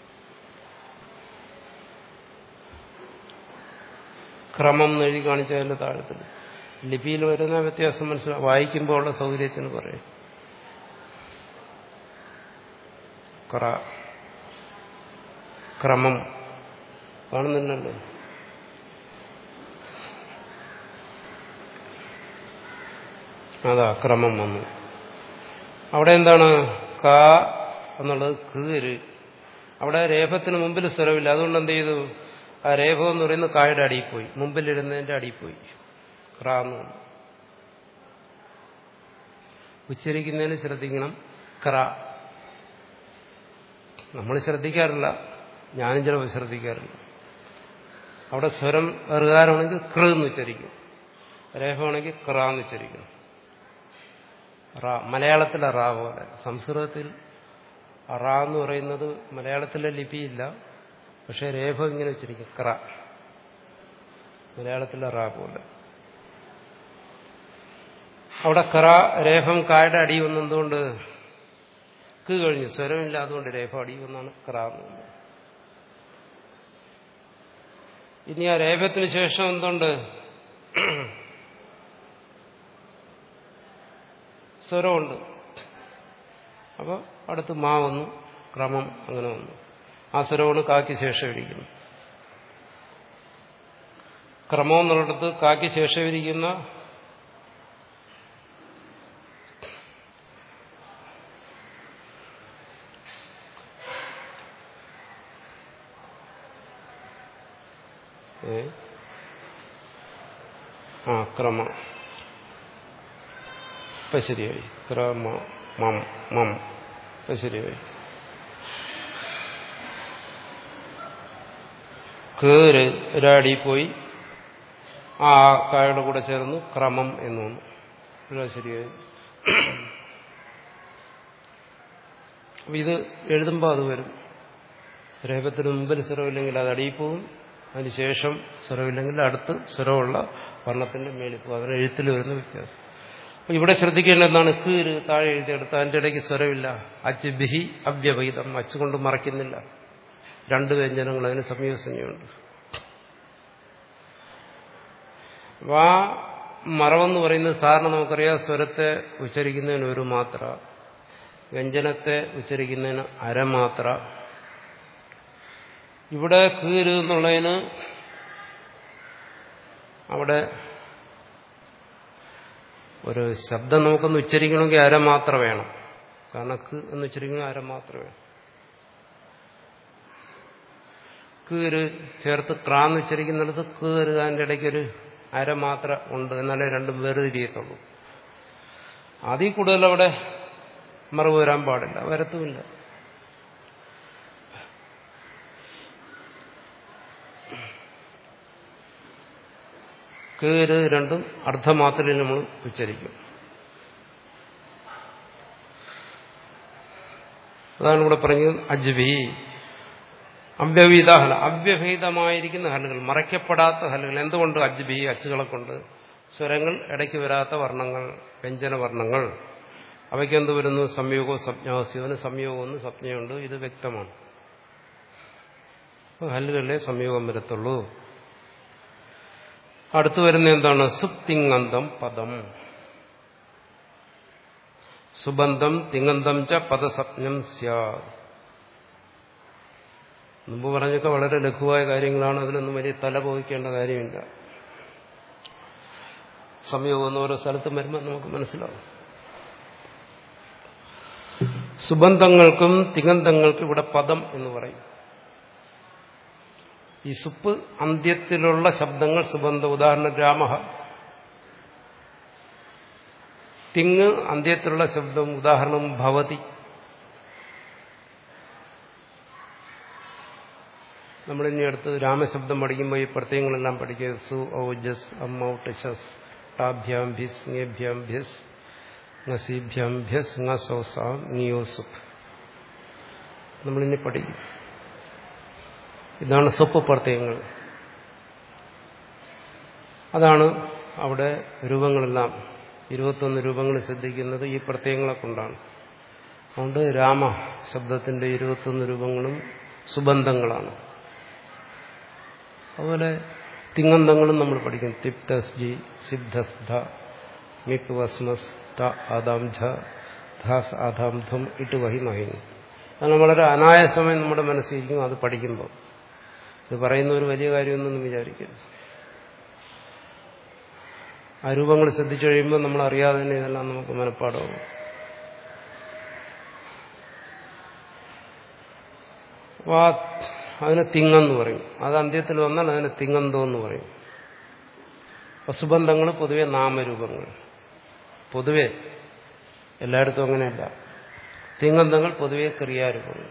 ക്രമം എന്ന് എഴുതി കാണിച്ചതിന്റെ താഴത്തിൽ ലിപിയിൽ വരുന്ന വ്യത്യാസം മനസ്സിലാവും വായിക്കുമ്പോൾ ഉള്ള സൗകര്യത്തിന് പറയും ക്ര ക്രമം കാണുന്നില്ലല്ലോ അതാ ക്രമം വന്നു അവിടെ എന്താണ് ക എന്നുള്ളത് കീര് അവിടെ രേഫത്തിന് മുമ്പിൽ സ്വരമില്ല അതുകൊണ്ട് എന്ത് ചെയ്തു ആ രേഫം എന്ന് പറയുന്നത് കായുടെ അടിയിൽ പോയി മുമ്പിലിരുന്നതിന്റെ അടിയിൽ പോയി ക്ര എന്ന് വന്നു ഉച്ചരിക്കുന്നതിന് ശ്രദ്ധിക്കണം ക്ര നമ്മൾ ശ്രദ്ധിക്കാറില്ല ഞാനും ചിലപ്പോൾ ശ്രദ്ധിക്കാറില്ല അവിടെ സ്വരം ഋകാരമാണെങ്കിൽ കൃ എന്ന് ഉച്ചരിക്കും രേഖമാണെങ്കിൽ ക്ര എന്ന് ഉച്ചരിക്കണം റാ മലയാളത്തിലെ റാ പോലെ സംസ്കൃതത്തിൽ റാ എന്ന് പറയുന്നത് മലയാളത്തിലെ ലിപിയില്ല പക്ഷെ രേഖ ഇങ്ങനെ വെച്ചിരിക്കും ക്ര മലയാളത്തിലെ റാ പോലെ അവിടെ ക്ര രേഖം കായുടെ അടി വന്നെന്തുകൊണ്ട് ക്ക് കഴിഞ്ഞു സ്വരമില്ല അതുകൊണ്ട് രേഖ അടി വന്നാണ് ക്ര എന്ന് പറയുന്നത്. ഇനി ആ രേഖത്തിന് ശേഷം എന്തുണ്ട് സ്വരമുണ്ട് അപ്പോൾ അടുത്ത് മാ വന്നു ക്രമം അങ്ങനെ വന്നു ആ സ്വരമാണ് കാക്കി ശേഷം ഇരിക്കുന്നു ക്രമം എന്നുള്ളിടത്ത് കാക്കി ശേഷം ഇരിക്കുന്ന ഏ? ആ ക്രമ ഇപ്പൊ ശരിയായി ക്രമ മം മം ഇപ്പൊ ശരിയായി കേറ് ഒരാടി പോയി ആ കായുടെ കൂടെ ചേർന്നു ക്രമം എന്ന് വന്നു ഇതാ ശരിയായി അപ്പൊ ഇത് എഴുതുമ്പോൾ അത് വരും രേഖത്തിന് മുമ്പിൽ സ്വരമില്ലെങ്കിൽ അത് അടിയിൽ പോവും അതിനുശേഷം സ്വരമില്ലെങ്കിൽ അടുത്ത് സ്വരമുള്ള വർണ്ണത്തിന്റെ മേളിൽ പോകും അതിന് എഴുത്തിൽ വരുന്ന വ്യത്യാസം അപ്പൊ ഇവിടെ ശ്രദ്ധിക്കേണ്ട എന്താണ് കീര് താഴെ എഴുതിയെടുത്ത് അതിന്റെ ഇടയ്ക്ക് സ്വരമില്ല അച്ച് ബിഹി അവ്യവഹിതം അച്ച് കൊണ്ട് മറയ്ക്കുന്നില്ല രണ്ട് വ്യഞ്ജനങ്ങൾ അതിന് സംയോജനയുണ്ട് അപ്പൊ ആ മറവെന്ന് പറയുന്നത് സാറിന് നമുക്കറിയാം സ്വരത്തെ ഉച്ചരിക്കുന്നതിന് ഒരു മാത്ര വ്യഞ്ജനത്തെ ഉച്ചരിക്കുന്നതിന് അരമാത്ര ഇവിടെ കീര് എന്നുള്ളതിന് അവിടെ ഒരു ശബ്ദം നമുക്കൊന്ന് ഉച്ചരിക്കണമെങ്കിൽ അര മാത്രം വേണം കാരണം ക്ക് എന്ന് ഉച്ചരിക്കണമെങ്കിൽ അര മാത്രം വേണം കീര് ചേർത്ത് ക്രാന്ന് ഉച്ചരിക്കുന്നിടത്ത് കീറ് അതിൻ്റെ ഇടയ്ക്കൊരു അര മാത്രം ഉണ്ട് എന്നാലേ രണ്ടും വേർതിരിയത്തുള്ളൂ അതിൽ കൂടുതൽ അവിടെ മറവ് വരാൻ പാടില്ല വരത്തുമില്ല കേര് രണ്ടും അർദ്ധമാത്രയിൽ നമ്മൾ ഉച്ചരിക്കും അതാണ് ഇവിടെ പറഞ്ഞത് അജ്ബി അവ്യവീത ഹല അവ്യഭേദമായിരിക്കുന്ന ഹലുകൾ മറയ്ക്കപ്പെടാത്ത ഹലുകൾ എന്തുകൊണ്ട് അജ്ബി അച്ചുകളെ കൊണ്ട് സ്വരങ്ങൾ ഇടയ്ക്ക് വരാത്ത വർണ്ണങ്ങൾ വ്യഞ്ജന വർണ്ണങ്ങൾ അവയ്ക്ക് എന്ത് വരുന്നു സംയോഗവും സംജ്ഞാസ്യവന് സംയോഗമെന്ന് സംജ്ഞയുണ്ട് ഇത് വ്യക്തമാണ് ഹല്ലുകളിലെ സംയോഗം വരത്തുള്ളൂ അടുത്തു വരുന്ന എന്താണ് സുപ്തിങ്ങന്തം പദം സുബന്ധം തിങ്ങന്തം ച പദസപ്നം സ്യാ മുമ്പ് പറഞ്ഞൊക്കെ വളരെ ലഘുവായ കാര്യങ്ങളാണ് അതിനൊന്നും വലിയ തല പോയിക്കേണ്ട കാര്യമില്ല സംയോഗം എന്ന് ഓരോ സ്ഥലത്തും വരുമ്പോൾ നമുക്ക് മനസ്സിലാവും സുബന്ധങ്ങൾക്കും തിഗന്ധങ്ങൾക്കും ഇവിടെ പദം എന്ന് പറയും ഈ സുപ്പ് അന്ത്യത്തിലുള്ള ശബ്ദങ്ങൾ സുബന്ധ ഉദാഹരണം രാമ തിങ് അന്ത്യത്തിലുള്ള ശബ്ദം ഉദാഹരണം ഭവതി നമ്മളിനി അടുത്ത് രാമശബ്ദം പഠിക്കുമ്പോൾ ഈ പ്രത്യയങ്ങളെല്ലാം പഠിക്കുക സു ഔജസ് അമ്മൗട്ടശസ് ടാഭ്യാം ഭിസ് ങേഭ്യാം ഭിസ് ngസിഭ്യാം ഭ്യസ് ngസോസാം നിയോസുപ് നമ്മളിനി പഠിക്കും ഇതാണ് സ്വപ്പ് പ്രത്യയങ്ങൾ അതാണ് അവിടെ രൂപങ്ങളെല്ലാം ഇരുപത്തൊന്ന് രൂപങ്ങൾ ശ്രദ്ധിക്കുന്നത് ഈ പ്രത്യയങ്ങളെ കൊണ്ടാണ് അതുകൊണ്ട് രാമ ശബ്ദത്തിന്റെ ഇരുപത്തൊന്ന് രൂപങ്ങളും സുബന്ധങ്ങളാണ് അതുപോലെ തിങ്ങന്തങ്ങളും നമ്മൾ പഠിക്കും തിപ്തസ് ജി സിദ്ധസ്ധ മിപ് വസ്മസ് ത ആദാം ഝ ധാസ് ആദാം ധം ഇട്ട് വഹി മഹിനി അങ്ങനെ വളരെ അനായാസമായി നമ്മുടെ മനസ്സിരിക്കും അത് പഠിക്കുമ്പോൾ ഇത് പറയുന്ന ഒരു വലിയ കാര്യമൊന്നും വിചാരിക്കരുത് ആ രൂപങ്ങൾ ശ്രദ്ധിച്ചു കഴിയുമ്പോൾ നമ്മൾ അറിയാതെ തന്നെ ഇതെല്ലാം നമുക്ക് മനഃപ്പാടാവും അപ്പോൾ ആ അതിനെ തിങ്ങെന്ന് പറയും അത് അന്ത്യത്തിൽ വന്നാൽ അതിനെ തിങ്ങന്തോ എന്ന് പറയും പശുബന്ധങ്ങൾ പൊതുവെ നാമരൂപങ്ങൾ പൊതുവെ എല്ലായിടത്തും അങ്ങനെയല്ല തിങ്ങന്തങ്ങൾ പൊതുവെ ക്രിയാരൂപങ്ങൾ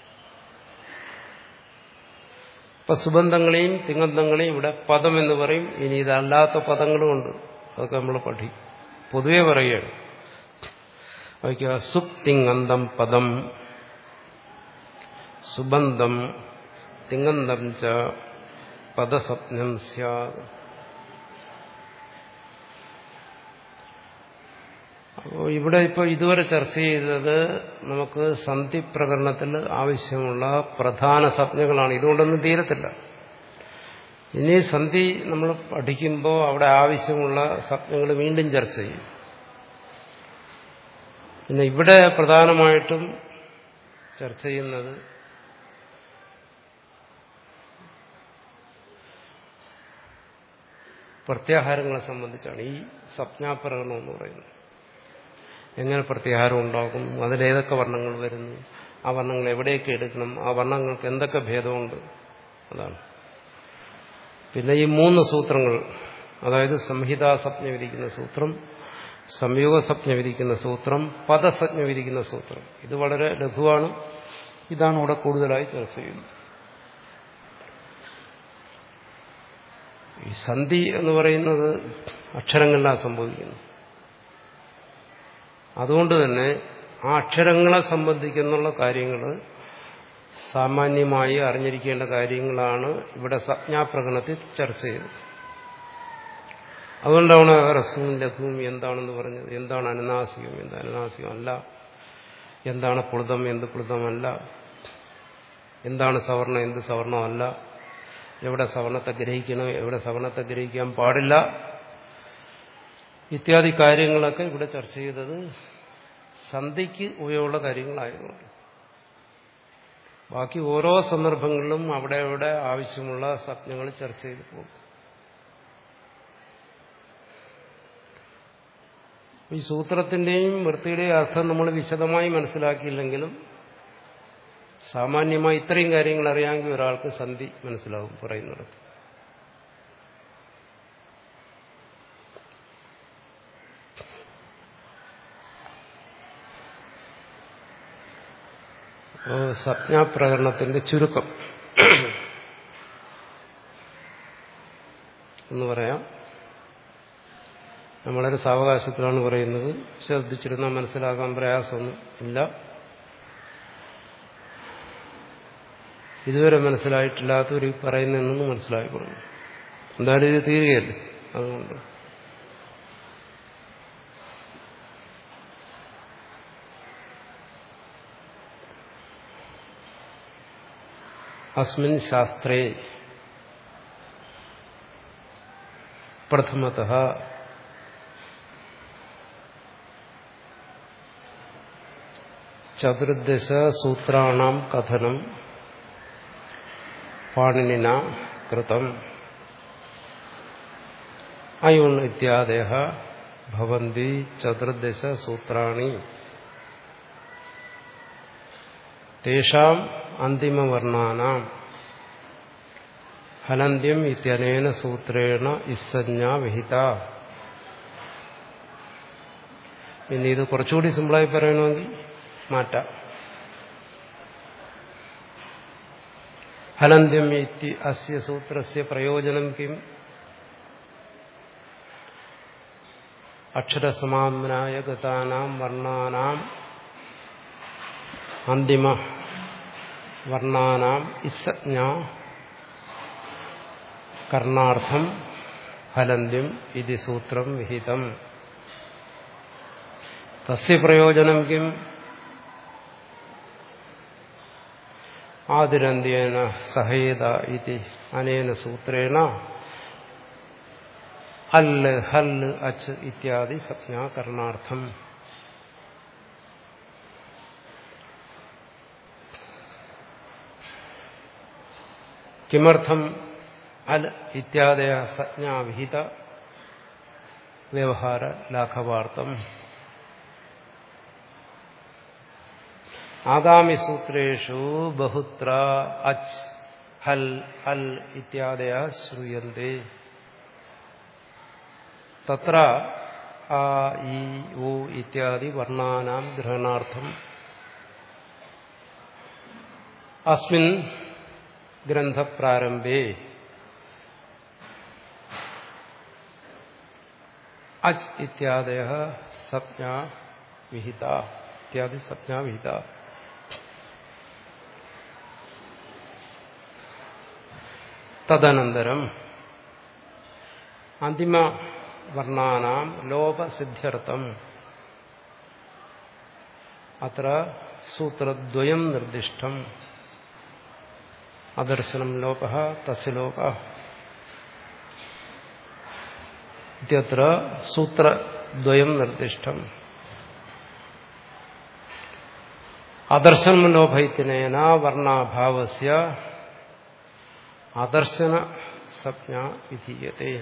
ഇപ്പൊ സുബന്ധങ്ങളെയും തിങ്ങന്തങ്ങളെയും ഇവിടെ പദം എന്ന് പറയും ഇനി ഇതല്ലാത്ത പദങ്ങളുമുണ്ട് അതൊക്കെ നമ്മൾ പഠിക്കും പൊതുവെ പറയുകയാണ് വയ്ക്കുക സുപ്തിങ്ങന്തം പദം സുബന്ധം തിങ്ങന്തം ച പദസ്വപ്നം സ്യാത് അപ്പോൾ ഇവിടെ ഇപ്പോൾ ഇതുവരെ ചർച്ച ചെയ്തത് നമുക്ക് സന്ധി പ്രകരണത്തിൽ ആവശ്യമുള്ള പ്രധാന സംജ്ഞകളാണ് ഇതുകൊണ്ടൊന്നും തീരത്തില്ല ഇനി സന്ധി നമ്മൾ പഠിക്കുമ്പോൾ അവിടെ ആവശ്യമുള്ള സംജ്ഞകൾ വീണ്ടും ചർച്ച ചെയ്യും പിന്നെ ഇവിടെ പ്രധാനമായിട്ടും ചർച്ച ചെയ്യുന്നത് പ്രത്യാഹാരങ്ങളെ സംബന്ധിച്ചാണ് ഈ സ്വപ്നാപ്രകടനം എന്ന് പറയുന്നത് എങ്ങനെ പ്രത്യാഹാരം ഉണ്ടാകും അതിലേതൊക്കെ വർണ്ണങ്ങൾ വരുന്നു ആ വർണ്ണങ്ങൾ എവിടെയൊക്കെ എടുക്കണം ആ വർണ്ണങ്ങൾക്ക് എന്തൊക്കെ ഭേദമുണ്ട് അതാണ് പിന്നെ ഈ മൂന്ന് സൂത്രങ്ങൾ അതായത് സംഹിതാസപ്ഞ വിരിക്കുന്ന സൂത്രം സംയോഗസപ്ഞ വിരിക്കുന്ന സൂത്രം പദസജ്ഞ വിരിക്കുന്ന സൂത്രം ഇത് വളരെ ലഘുവാണ് ഇതാണ് ഇവിടെ കൂടുതലായി ചർച്ച ചെയ്യുന്നത് ഈ സന്ധി എന്ന് പറയുന്നത് അക്ഷരങ്ങളിലാണ് സംഭവിക്കുന്നത് അതുകൊണ്ട് തന്നെ ആ അക്ഷരങ്ങളെ സംബന്ധിക്കുന്നുള്ള കാര്യങ്ങൾ സാമാന്യമായി അറിഞ്ഞിരിക്കേണ്ട കാര്യങ്ങളാണ് ഇവിടെ സംജ്ഞാപ്രകടനത്തിൽ ചർച്ച ചെയ്തത് അതുകൊണ്ടാണ് റസവും ലഘുവും എന്താണെന്ന് പറഞ്ഞത് എന്താണ് അനുനാസികം എന്ത് അനുനാസികം അല്ല എന്താണ് പ്ലുതം എന്ത് പ്ലുതമല്ല എന്താണ് സവർണം എന്ത് സവർണമല്ല എവിടെ സവർണത്തെ ഗ്രഹിക്കണം എവിടെ സവർണത്തെ ഗ്രഹിക്കാൻ പാടില്ല ഇത്യാദി കാര്യങ്ങളൊക്കെ ഇവിടെ ചർച്ച ചെയ്തത് സന്ധിക്ക് ഉപയോഗമുള്ള കാര്യങ്ങളായതുകൊണ്ട് ബാക്കി ഓരോ സന്ദർഭങ്ങളിലും അവിടെ അവിടെ ആവശ്യമുള്ള സ്വപ്നങ്ങൾ ചർച്ച ചെയ്തു പോകും ഈ സൂത്രത്തിന്റെയും വൃത്തിയുടെയും അർത്ഥം നമ്മൾ വിശദമായി മനസ്സിലാക്കിയില്ലെങ്കിലും സാമാന്യമായി ഇത്രയും കാര്യങ്ങൾ അറിയാമെങ്കിൽ ഒരാൾക്ക് സന്ധി മനസ്സിലാവും പറയുന്നിടത്ത് സംജ്ഞാപ്രകരണത്തിന്റെ ചുരുക്കം എന്ന് പറയാം ഞാൻ വളരെ സാവകാശത്തിലാണ് പറയുന്നത് ശ്രദ്ധിച്ചിരുന്നാൽ മനസ്സിലാക്കാൻ പ്രയാസമൊന്നും ഇല്ല ഇതുവരെ മനസ്സിലായിട്ടില്ലാത്തവർ ഈ പറയുന്നതെന്ന് മനസ്സിലായിക്കൊള്ളുന്നു എന്തായാലും ഇത് തീരുകയല്ലേ അതുകൊണ്ട് അസ്മിൻ ശാസ്ത്രേ പ്രഥമത ചതുർദശ സൂത്രാണാം കഥനം പാണിനിന കൃതം അയുൺ ഇത്യാദയ ഭവന്തി ചതുർദശ സൂത്രാണി തേഷാം അന്തിമവർണ്ണാനാം ഹനന്ത്യം ഇത്യനേന സൂത്രേണ ഇസ്സഞ്ജ വിഹിത ഇനി ഇത് കുറച്ചുകൂടി സിമ്പിളായി പറയണമെങ്കിൽ മാറ്റാം ഹലന്ത്യം ഇത്തി അസ്യ സൂത്രസ്യ പ്രയോജനം കിം അക്ഷരസമാനായ ഗതാനാം വർണ്ണാനാം അന്തിമ വർണ്ണാനാം ഇസ്സജ്ഞ കർണാർത്ഥം ഫലന്ത്യം ഇതി സൂത്രം വിഹിതം തസ്യ പ്രയോജനം കിം ആദിരന്ത്യേന സഹേത ഇതി അനേന സൂത്രേണ അല്ല് ഹല്ല് അച്ച് ഇത്യാദി സംജ്ഞാകരണാർത്ഥം കിമർത്ഥം അൽ ഇത്യാദയ സംജ്ഞാവിഹിത വ്യവഹാര ലാഘവാർത്ഥം ആഗാമി സൂത്രേഷു ബഹുത്ര അച്ച് ഹൽ അൽ ഇത്യാദയ ശ്രൂയന്തെ തത്ര ആ ഈ ഉ ഇത്യാദി വർണ്ണാനാം ഗ്രഹണാർത്ഥം അസ്മിൻ ഗ്രന്ഥപ്രാരംഭേ അച്ച് ഇത്യാദയ സംജ്ഞാ വിഹിത ഇത്യാദി സംജ്ഞാ വിഹിത തദനന്തരം അന്തിമ വർണ്ണാനാം ലോപസിദ്ധ്യർത്ഥം അത്ര സൂത്രദ്വയം നിർദ്ദിഷ്ടം അദർശനം ലോപ തസ്യ ലോപ ഇത്യത്ര സൂത്രദ്വയം നിർദ്ദിഷ്ടം അദർശനം ലോഭയിത്തിനേന വർണ്ണാഭാവസ്യ അദർശന സംജ്ഞ വിധീയത്തെ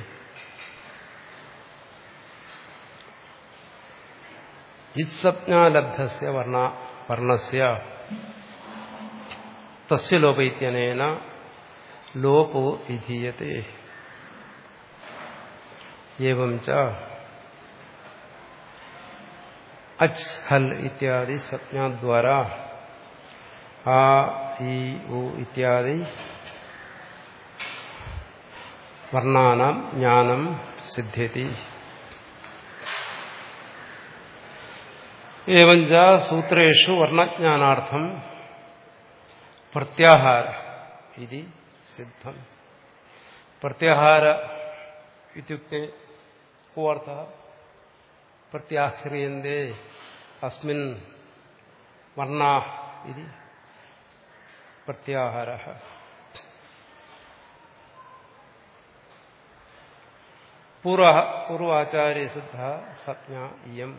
ഇത്സജ്ഞാലബ്ധസ്യ വർണ്ണ വർണ്ണസ്യ തസ്യ ലോപയിത്യനേന ലോപോ വിധീയത്തെ एवं च अच हल इत्यादि संज्ञा द्वारा आ ई उ इत्यादि वर्णानां ज्ञानं सिद्ध्यति एवं च सूत्रेषु वर्णज्ञानार्थं प्रत्याहार इति सिद्धम् प्रत्याहार इत्युक्ते को अर्थः प्रत्याह्रियन्ते अस्मिन् वर्णाः इति प्रत्याहारः पूर्वः पूर्वाचार्यसिद्धः संज्ञा इयम्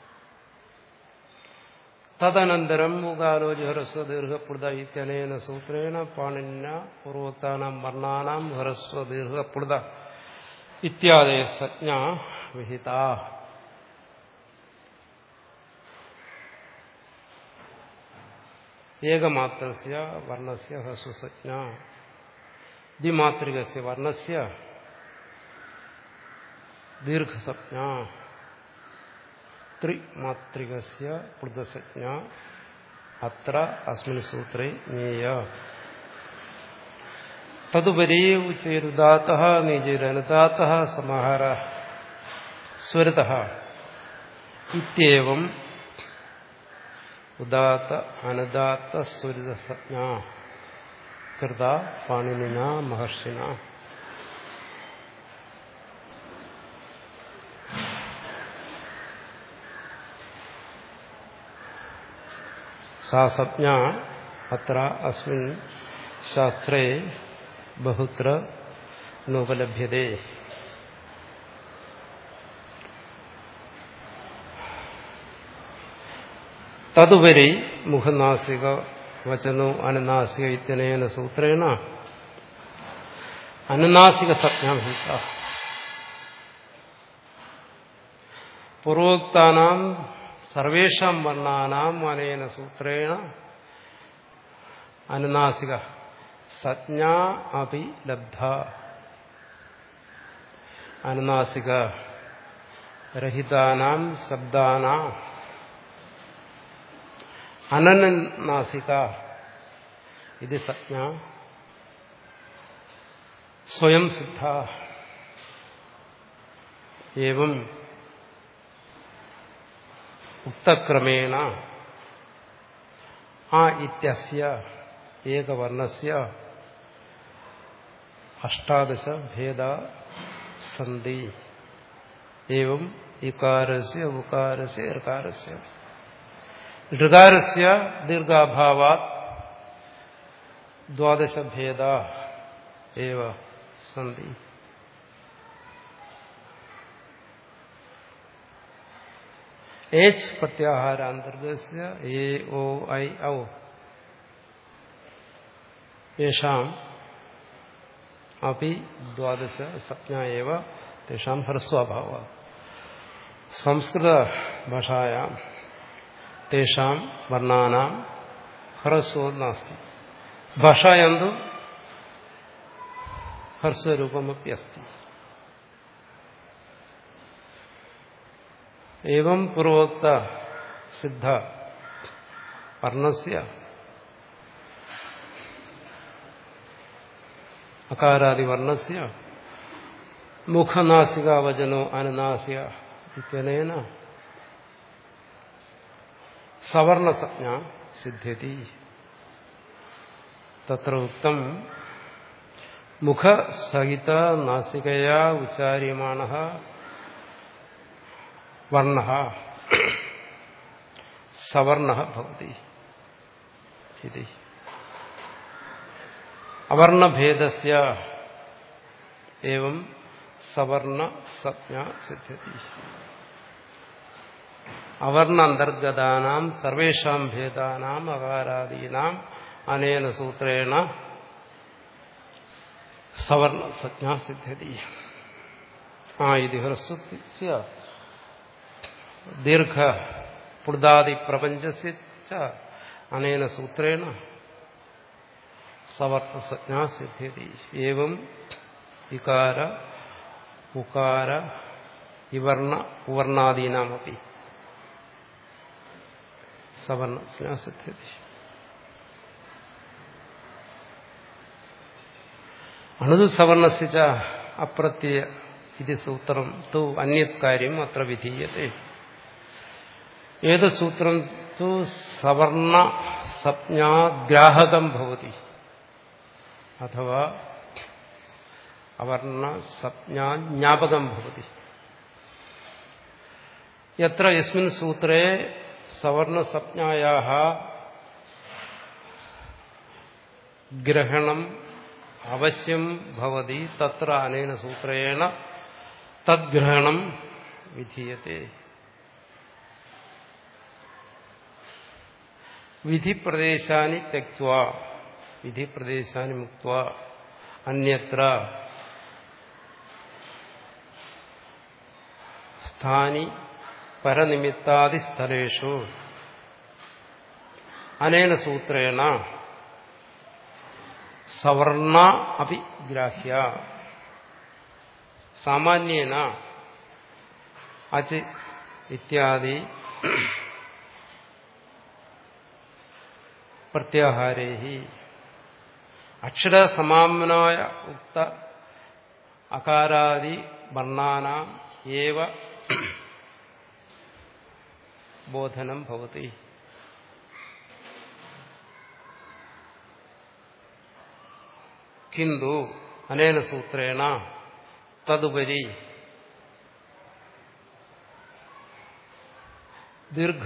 तदनन्तरम् उगालोजहरस्वदीर्घप्लुत इत्यनेन सूत्रेण पाणिन्या पूर्वोक्तानां वर्णानां हरस्वदीर्घप्लुत इत्यादय संज्ञा विहिता एकमात्रस्य वर्णस्य ह्रस्वसंज्ञा द्विमात्रिकस्य वर्णस्य दीर्घसंज्ञा त्रिमात्रिकस्य प्लुतसंज्ञा अत्र अस्मिन् सूत्रे ज्ञेय तदुपरि उच्चैरुदातः निजैरनुदातः समाहारः स्वरतः इत्येवम् उदात अनुदात स्वरितसंज्ञा कृता पाणिनिना महर्षिणा सा संज्ञा अत्र अस्मिन् ശാസ്ത്രേ ബഹുത്ര നോപലഭ്യതേ തതുപരി മുഖനാസിക വചനോ അനുനാസിക ഇത്യനേന സൂത്രേണ അനുനാസിക സംജ്ഞാഭൂത പൂർവോക്താനാം സർവേഷാം വർണ്ണാനാം അനേന സൂത്രേണ അനുനാസിക സജ്ഞാ അപി ലബ്ധ അനുനാസിക രഹിതാനാം ശബ്ദാനാം അനനാസിക ഇത് സജ്ഞ സ്വയം സിദ്ധ ഏവം ഉക്തക്രമേണ ആ ഇത്യസ്യ ഏകവർണ്ണസ്യ അഷ്ടാദശ ഭേദ സന്ധി ഏവം ഇകാരസ്യ ഉകാരസ്യ ഋകാരസ്യ ഋകാരസ്യ ദീർഘാഭാവാത് ദ്വാദശഭേദ ഏവ സന്ധി एच प्रत्याहारांतर्गस्य ए ओ ऐ औ येषाम् अपि द्वादश संज्ञा एव तेषां ह्रस्वाभावः संस्कृतभाषायां तेषां वर्णानां ह्रस्वो नास्ति भाषायां तु ह्रस्वरूपमपि अस्ति एवं पूर्वोक्त सिद्ध वर्णस्य अकारादिवर्णस्य मुखनासिकावचनो अनुनासिक इत्यनेन सवर्णसंज्ञा सिद्ध्यति तत्र उक्तम् मुखसहित नासिकया उच्चार्यमाणः വർണ്ണ സവർണ ഭവതി ഇത് അവർണഭേദസ്യ ഏവം സവർണ സംജ്ഞ സിദ്ധ്യതി അവർണ അന്തർഗതാനാം സർവേഷാം ഭേദാനാം അകാരാദീനാം അനേന സൂത്രേണ സവർണ സംജ്ഞ സിദ്ധ്യതി ആ ഇത് ഹ്രസ്വസ്യ ദീർഘ പുർദാദി പ്രപഞ്ചസ്യ അനേന സൂത്രേണ സവർണസജ്ഞാ സിദ്ധ്യതി ഏവം ഇകാര ഉകാര ഇവർണ ഉവർണാദീനാമപി സവർണസ്ജ്ഞാ സിദ്ധ്യതി അണുതു സവർണസ്യ അപ്രത്യ ഇത് സൂത്രം തു അന്യത് കാര്യം അത്ര വിധീയത്തെ ഏത് സൂത്രം തു സവർണ സംജ്ഞാഗ്രാഹകം ഭവതി അഥവാ അവർണ സംജ്ഞാജ്ഞാപകം ഭവതി യത്ര യസ്മിൻ സൂത്രേ സവർണ സംജ്ഞായാ ഗ്രഹണം അവശ്യം ഭവതി തത്ര അനേന സൂത്രേണ തദ്ഗ്രഹണം വിധീയത്തെ വിധിപ്രദേശാനി തെക്വ വിധിപ്രദേശാനി മുക്ത അന്യത്ര സ്ഥാനി പരനിമിത്താദി സ്ഥലേഷു അനേന സൂത്രേണ സവർണ അപി ഗ്രാഹ്യ സാമാന്യേന അച്ച് ഇത്യാദി പ്രത്യാഹാരേ അക്ഷരസമാമനായ ഉക്ത അകാരാദി വർണ്ണാനാം ഏവ ബോധനം ഭവതി കിന്തു അനേന സൂത്രേണ തതുപരി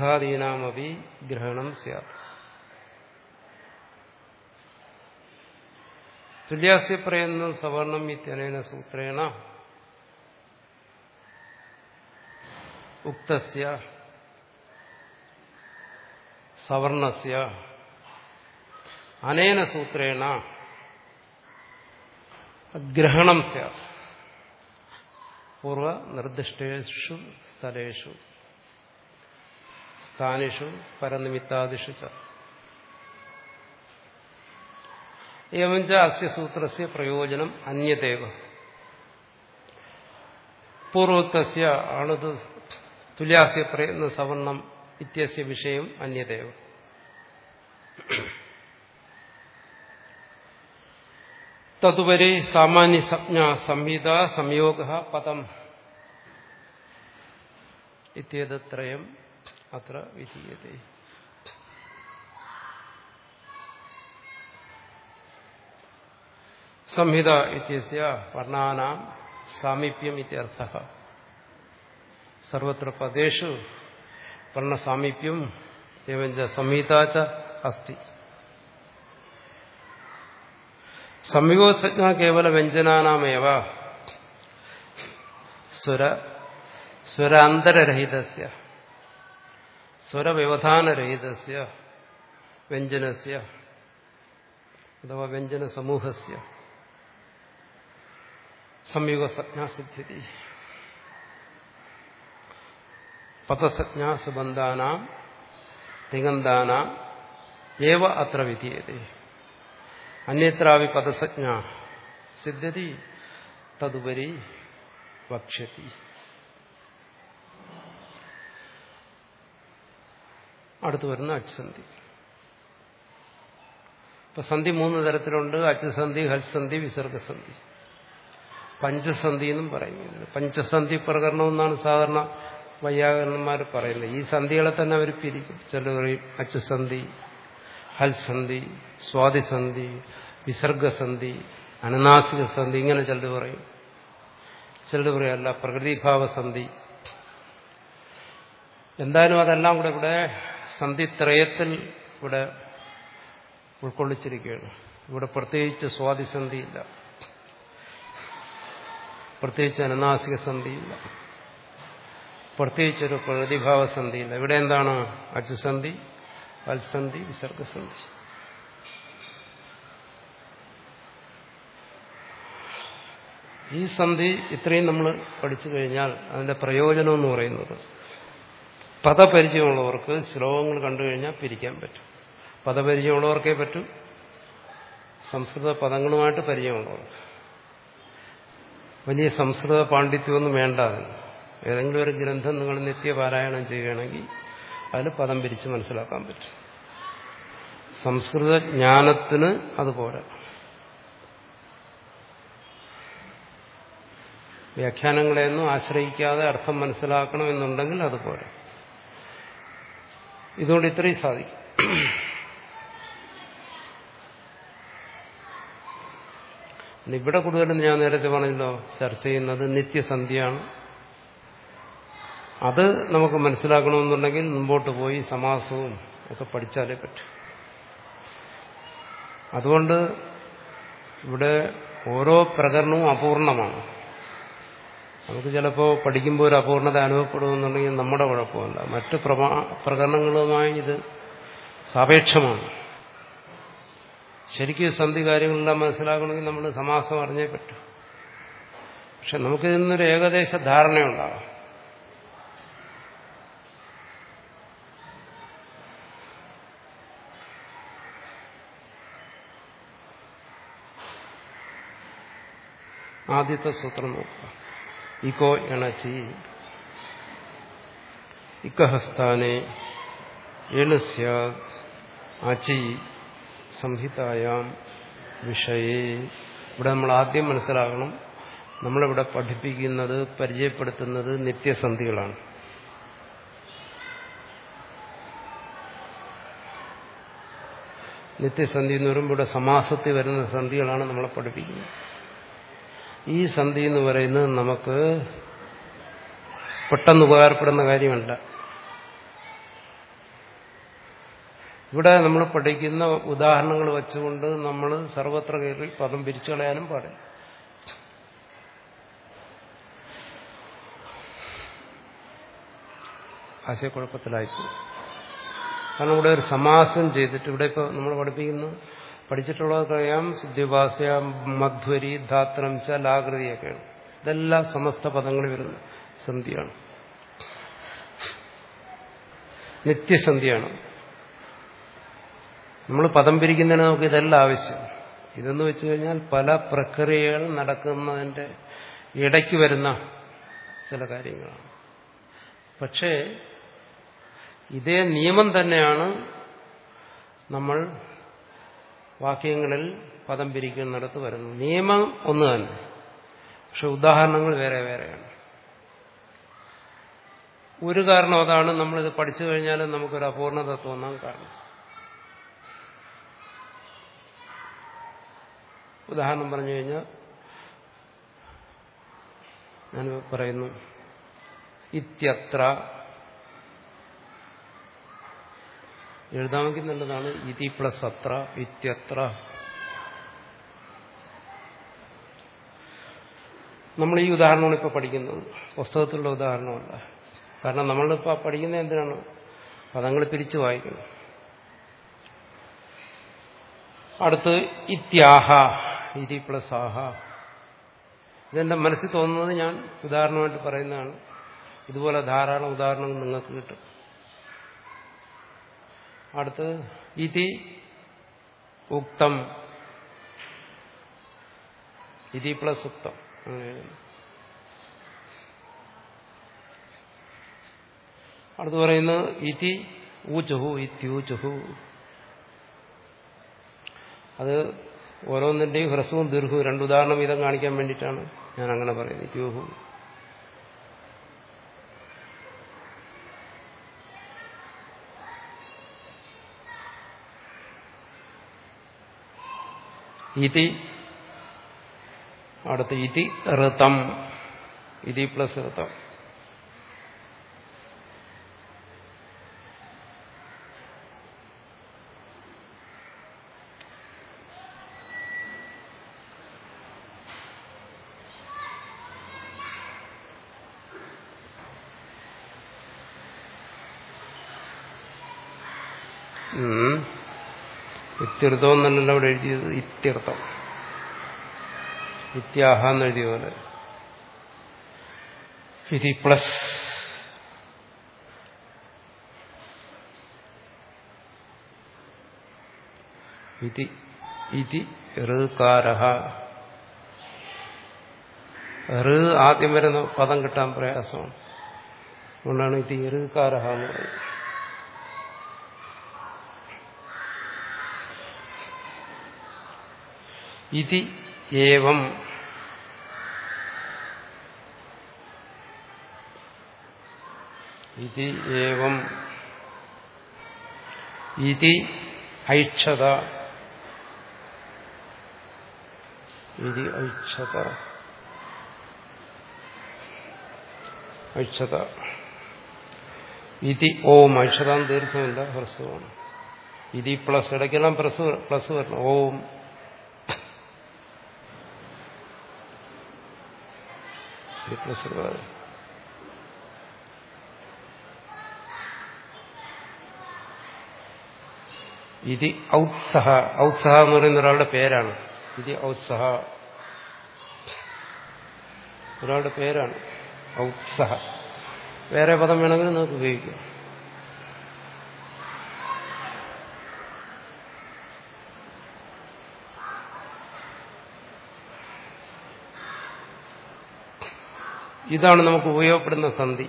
ദീർഘാദീനാമപി ഗ്രഹണം സ്യാത് തുല്യാസ്യ പ്രയത്നം സവർണം ഇത്യനേന സൂത്രേണ ഉക്തസ്യ സവർണസ്യ അനേന സൂത്രേണ ഗ്രഹണം സ്യാത് പൂർവ നിർദ്ദിഷ്ടേഷു സ്ഥലേഷു സ്ഥാനിഷു പരനിമിത്താദിഷു ച ഏവഞ്ച അസ്യ സൂത്രസ്യ പ്രയോജനം അന്യദേവ പൂർവോക്തസ്യ ആണത് തുല്യാസ്യ പ്രയത്ന സവർണം ഇത്യസ്യ വിഷയം അന്യദേവ തതുപരി സാമാന്യ സംജ്ഞ സംഹിത സംയോഗ പദം ഇത്യേതത്രയം അത്ര വിധീയത്തെ സംഹിത ഇത്യസ്യ വർണ്ണാനാം സാമീപ്യം ഇത്യർത്ഥ സർവത്ര പദേഷു വർണ്ണസാമീപ്യം എവഞ്ച സംഹിത ച അസ്തി സംയോഗസജ്ഞ കേവല വ്യഞ്ജനാനാമേവ സ്വര സ്വരാന്തരരഹിതസ്യ സ്വരവ്യവധാനരഹിതസ്യ വ്യഞ്ജനസ്യ അഥവാ വ്യഞ്ജനസമൂഹസ്യ സംയോഗസജ്ഞാസിദ്ധ്യതി പദസജ്ഞാസുബന്ധാനാം തിഗന്ധാനാം ഏവ അത്ര വിധീയത്തെ അന്യത്രാവി പദസജ്ഞ സിദ്ധ്യതി തതുപരി വക്ഷ്യത്തി അടുത്തു വരുന്ന അച്ഛസന്ധി ഇപ്പൊ സന്ധി മൂന്ന് തരത്തിലുണ്ട് അച്ഛസന്ധി ഹൽസന്ധി വിസർഗസന്ധി പഞ്ചസന്ധി എന്നും പറയും പഞ്ചസന്ധി പ്രകരണം എന്നാണ് സാധാരണ വൈയാകരണന്മാർ പറയുന്നത് ഈ സന്ധികളെ തന്നെ അവർ പിരിക്കും ചിലർ പറയും അച്ഛസന്ധി ഹൽസന്ധി സ്വാതിസന്ധി വിസർഗസന്ധി അനനാസിക സന്ധി ഇങ്ങനെ ചിലർ പറയും ചിലർ പറയല്ല പ്രകൃതിഭാവസന്ധി എന്തായാലും അതെല്ലാം കൂടെ ഇവിടെ സന്ധിത്രയത്തിൽ ഇവിടെ ഉൾക്കൊള്ളിച്ചിരിക്കുകയാണ് ഇവിടെ പ്രത്യേകിച്ച് സ്വാതിസന്ധിയില്ല പ്രത്യേകിച്ച് അനനാസിക സന്ധിയില്ല പ്രത്യേകിച്ചൊരു പ്രകൃതിഭാവസന്ധിയില്ല ഇവിടെ എന്താണ് അച്ചുസന്ധി വത്സന്ധി വിസർഗസന്ധി ഈ സന്ധി ഇത്രയും നമ്മൾ പഠിച്ചു കഴിഞ്ഞാൽ അതിന്റെ പ്രയോജനം എന്ന് പറയുന്നത് പദപരിചയമുള്ളവർക്ക് ശ്ലോകങ്ങൾ കണ്ടു കഴിഞ്ഞാൽ പിരിക്കാൻ പറ്റും പദപരിചയമുള്ളവർക്കേ പറ്റൂ സംസ്കൃത പദങ്ങളുമായിട്ട് പരിചയമുള്ളവർക്ക് വലിയ സംസ്കൃത പാണ്ഡിത്യമൊന്നും വേണ്ട അതിന് ഏതെങ്കിലും ഒരു ഗ്രന്ഥം നിങ്ങൾ നിത്യപാരായണം ചെയ്യുകയാണെങ്കിൽ അതിൽ പദം പിരിച്ച് മനസ്സിലാക്കാൻ പറ്റും സംസ്കൃത ജ്ഞാനത്തിന് അതുപോലെ വ്യാഖ്യാനങ്ങളെയൊന്നും ആശ്രയിക്കാതെ അർത്ഥം മനസ്സിലാക്കണമെന്നുണ്ടെങ്കിൽ അതുപോലെ ഇതുകൊണ്ട് ഇത്രയും സാധിക്കും ഇവിടെ കൂടുതലും ഞാൻ നേരത്തെ പറഞ്ഞല്ലോ ചർച്ച ചെയ്യുന്നത് നിത്യസന്ധ്യയാണ് അത് നമുക്ക് മനസ്സിലാക്കണമെന്നുണ്ടെങ്കിൽ മുമ്പോട്ട് പോയി സമാസവും ഒക്കെ പഠിച്ചാലേ പറ്റൂ അതുകൊണ്ട് ഇവിടെ ഓരോ പ്രകരണവും അപൂർണമാണ് നമുക്ക് ചിലപ്പോൾ പഠിക്കുമ്പോൾ ഒരു അപൂർണത അനുഭവപ്പെടുമെന്നുണ്ടെങ്കിൽ നമ്മുടെ കുഴപ്പമല്ല മറ്റ് പ്രമാ പ്രകരണങ്ങളുമായി ഇത് സാപേക്ഷമാണ് ശരിക്കും സന്ധി കാര്യങ്ങളെല്ലാം മനസ്സിലാക്കണമെങ്കിൽ നമ്മൾ സമാസം അറിഞ്ഞേ പറ്റൂ പക്ഷെ നമുക്കിൽ നിന്നൊരു ഏകദേശ ധാരണയുണ്ടാകാം ആദ്യത്തെ സൂത്രം നോക്കുക ഇക്കോ എണച്ചി ഇക്കഹസ്ഥാനെ എണുസ്യ അചി സംഹിതായാം വിഷയേ ഇവിടെ നമ്മൾ ആദ്യം മനസ്സിലാക്കണം നമ്മളിവിടെ പഠിപ്പിക്കുന്നത് പരിചയപ്പെടുത്തുന്നത് നിത്യസന്ധികളാണ് നിത്യസന്ധി എന്ന് പറയുമ്പോൾ ഇവിടെ സമാസത്തിൽ വരുന്ന സന്ധികളാണ് നമ്മളെ പഠിപ്പിക്കുന്നത് ഈ സന്ധി എന്ന് പറയുന്നത് നമുക്ക് പെട്ടെന്ന് ഉപകാരപ്പെടുന്ന കാര്യമല്ല ഇവിടെ നമ്മൾ പഠിക്കുന്ന ഉദാഹരണങ്ങൾ വെച്ചുകൊണ്ട് നമ്മൾ സർവത്ര കയറി പദം പിരിച്ചു കളയാനും പാടില്ല ആശയക്കുഴപ്പത്തിലായിപ്പോയി കാരണം ഇവിടെ ഒരു സമാസം ചെയ്തിട്ട് ഇവിടെ ഇപ്പോൾ നമ്മൾ പഠിപ്പിക്കുന്നു പഠിച്ചിട്ടുള്ളവർക്കറിയാം സിദ്ധിഭാസ്യ മധ്വരി ധാത്രം ച ലാകൃതിയൊക്കെയാണ് ഇതെല്ലാം സമസ്ത പദങ്ങളിൽ വരുന്ന സന്ധിയാണ് നിത്യസന്ധിയാണ് നമ്മൾ പദം പിരിക്കുന്നതിന് നമുക്ക് ഇതെല്ലാം ആവശ്യം ഇതെന്ന് വെച്ച് കഴിഞ്ഞാൽ പല പ്രക്രിയകൾ നടക്കുന്നതിൻ്റെ ഇടയ്ക്ക് വരുന്ന ചില കാര്യങ്ങളാണ് പക്ഷേ ഇതേ നിയമം തന്നെയാണ് നമ്മൾ വാക്യങ്ങളിൽ പദം പിരിക്കുന്നിടത്ത് വരുന്നത് നിയമം ഒന്ന് തന്നെ പക്ഷെ ഉദാഹരണങ്ങൾ വേറെ വേറെയാണ് ഒരു കാരണം അതാണ് നമ്മളിത് പഠിച്ചു കഴിഞ്ഞാൽ നമുക്കൊരു അപൂർണത തോന്നാൻ കാരണം ഉദാഹരണം പറഞ്ഞു കഴിഞ്ഞാൽ ഞാൻ പറയുന്നു ഇത്യത്ര എഴുതാമെങ്കിൽ നല്ലതാണ് ഇതി പ്ലസ് അത്ര ഇത്യത്ര നമ്മൾ ഈ ഉദാഹരണമാണ് ഇപ്പോൾ പഠിക്കുന്നത് പുസ്തകത്തിലുള്ള ഉദാഹരണമല്ല കാരണം നമ്മളിപ്പോൾ പഠിക്കുന്നത് എന്തിനാണ് പദങ്ങൾ പിരിച്ചു വായിക്കണം അടുത്ത് ഇത്യാഹ ഇതി പ്ലസ് ആഹ ഇതെന്റെ മനസ്സിൽ തോന്നുന്നത് ഞാൻ ഉദാഹരണമായിട്ട് പറയുന്നതാണ് ഇതുപോലെ ധാരാളം ഉദാഹരണങ്ങൾ നിങ്ങൾക്ക് കിട്ടും അടുത്ത് ഇതി ഉക്തം ഇതി പ്ലസ് ഉക്തം അടുത്ത് പറയുന്നത് ഇതി ഊചുഹു ഇത്യൂചുഹു അത് ഓരോന്നിന്റെയും ഹ്രസ്വവും ദീർഘവും രണ്ടുദാഹരണം വീതം കാണിക്കാൻ വേണ്ടിയിട്ടാണ് ഞാൻ അങ്ങനെ പറയുന്നത് ഇത്യൂഹു ഇതി അടുത്ത് ഇതി ഋതം ഇതി പ്ലസ് ഋതം ഇത്യർത്ഥം എന്നല്ല അവിടെ എഴുതിയത് ഇത്യർത്ഥം ഇത്യാഹ എന്നെഴുതിയ പോലെ ഇതി പ്ലസ് ഇതി ഇതി ഋകാരഹ ഋ ആദ്യം വരുന്ന പദം കിട്ടാൻ പ്രയാസമാണ് അതുകൊണ്ടാണ് ഇത് ഋകാരഹ എന്ന് പറയുന്നത് ഇതി ഏവം ഇതി ഏവം ഇതി ഐക്ഷത ഇതി ഐക്ഷത ഐക്ഷത ഇതി ഓം ഐക്ഷതാം ദീർഘമില്ല ഹ്രസ്വമാണ് ഇതി പ്ലസ് ഇടയ്ക്കെല്ലാം പ്ലസ് പ്ലസ് വരണം ഓം പ്ലസ് ഇത് ഔത്സഹ ഔത്സഹ എന്ന് പറയുന്ന ഒരാളുടെ പേരാണ് ഇത് ഔത്സഹ ഒരാളുടെ പേരാണ് ഔത്സഹ വേറെ പദം വേണമെങ്കിൽ നമുക്ക് ഉപയോഗിക്കാം ഇതാണ് നമുക്ക് ഉപയോഗപ്പെടുന്ന സന്ധി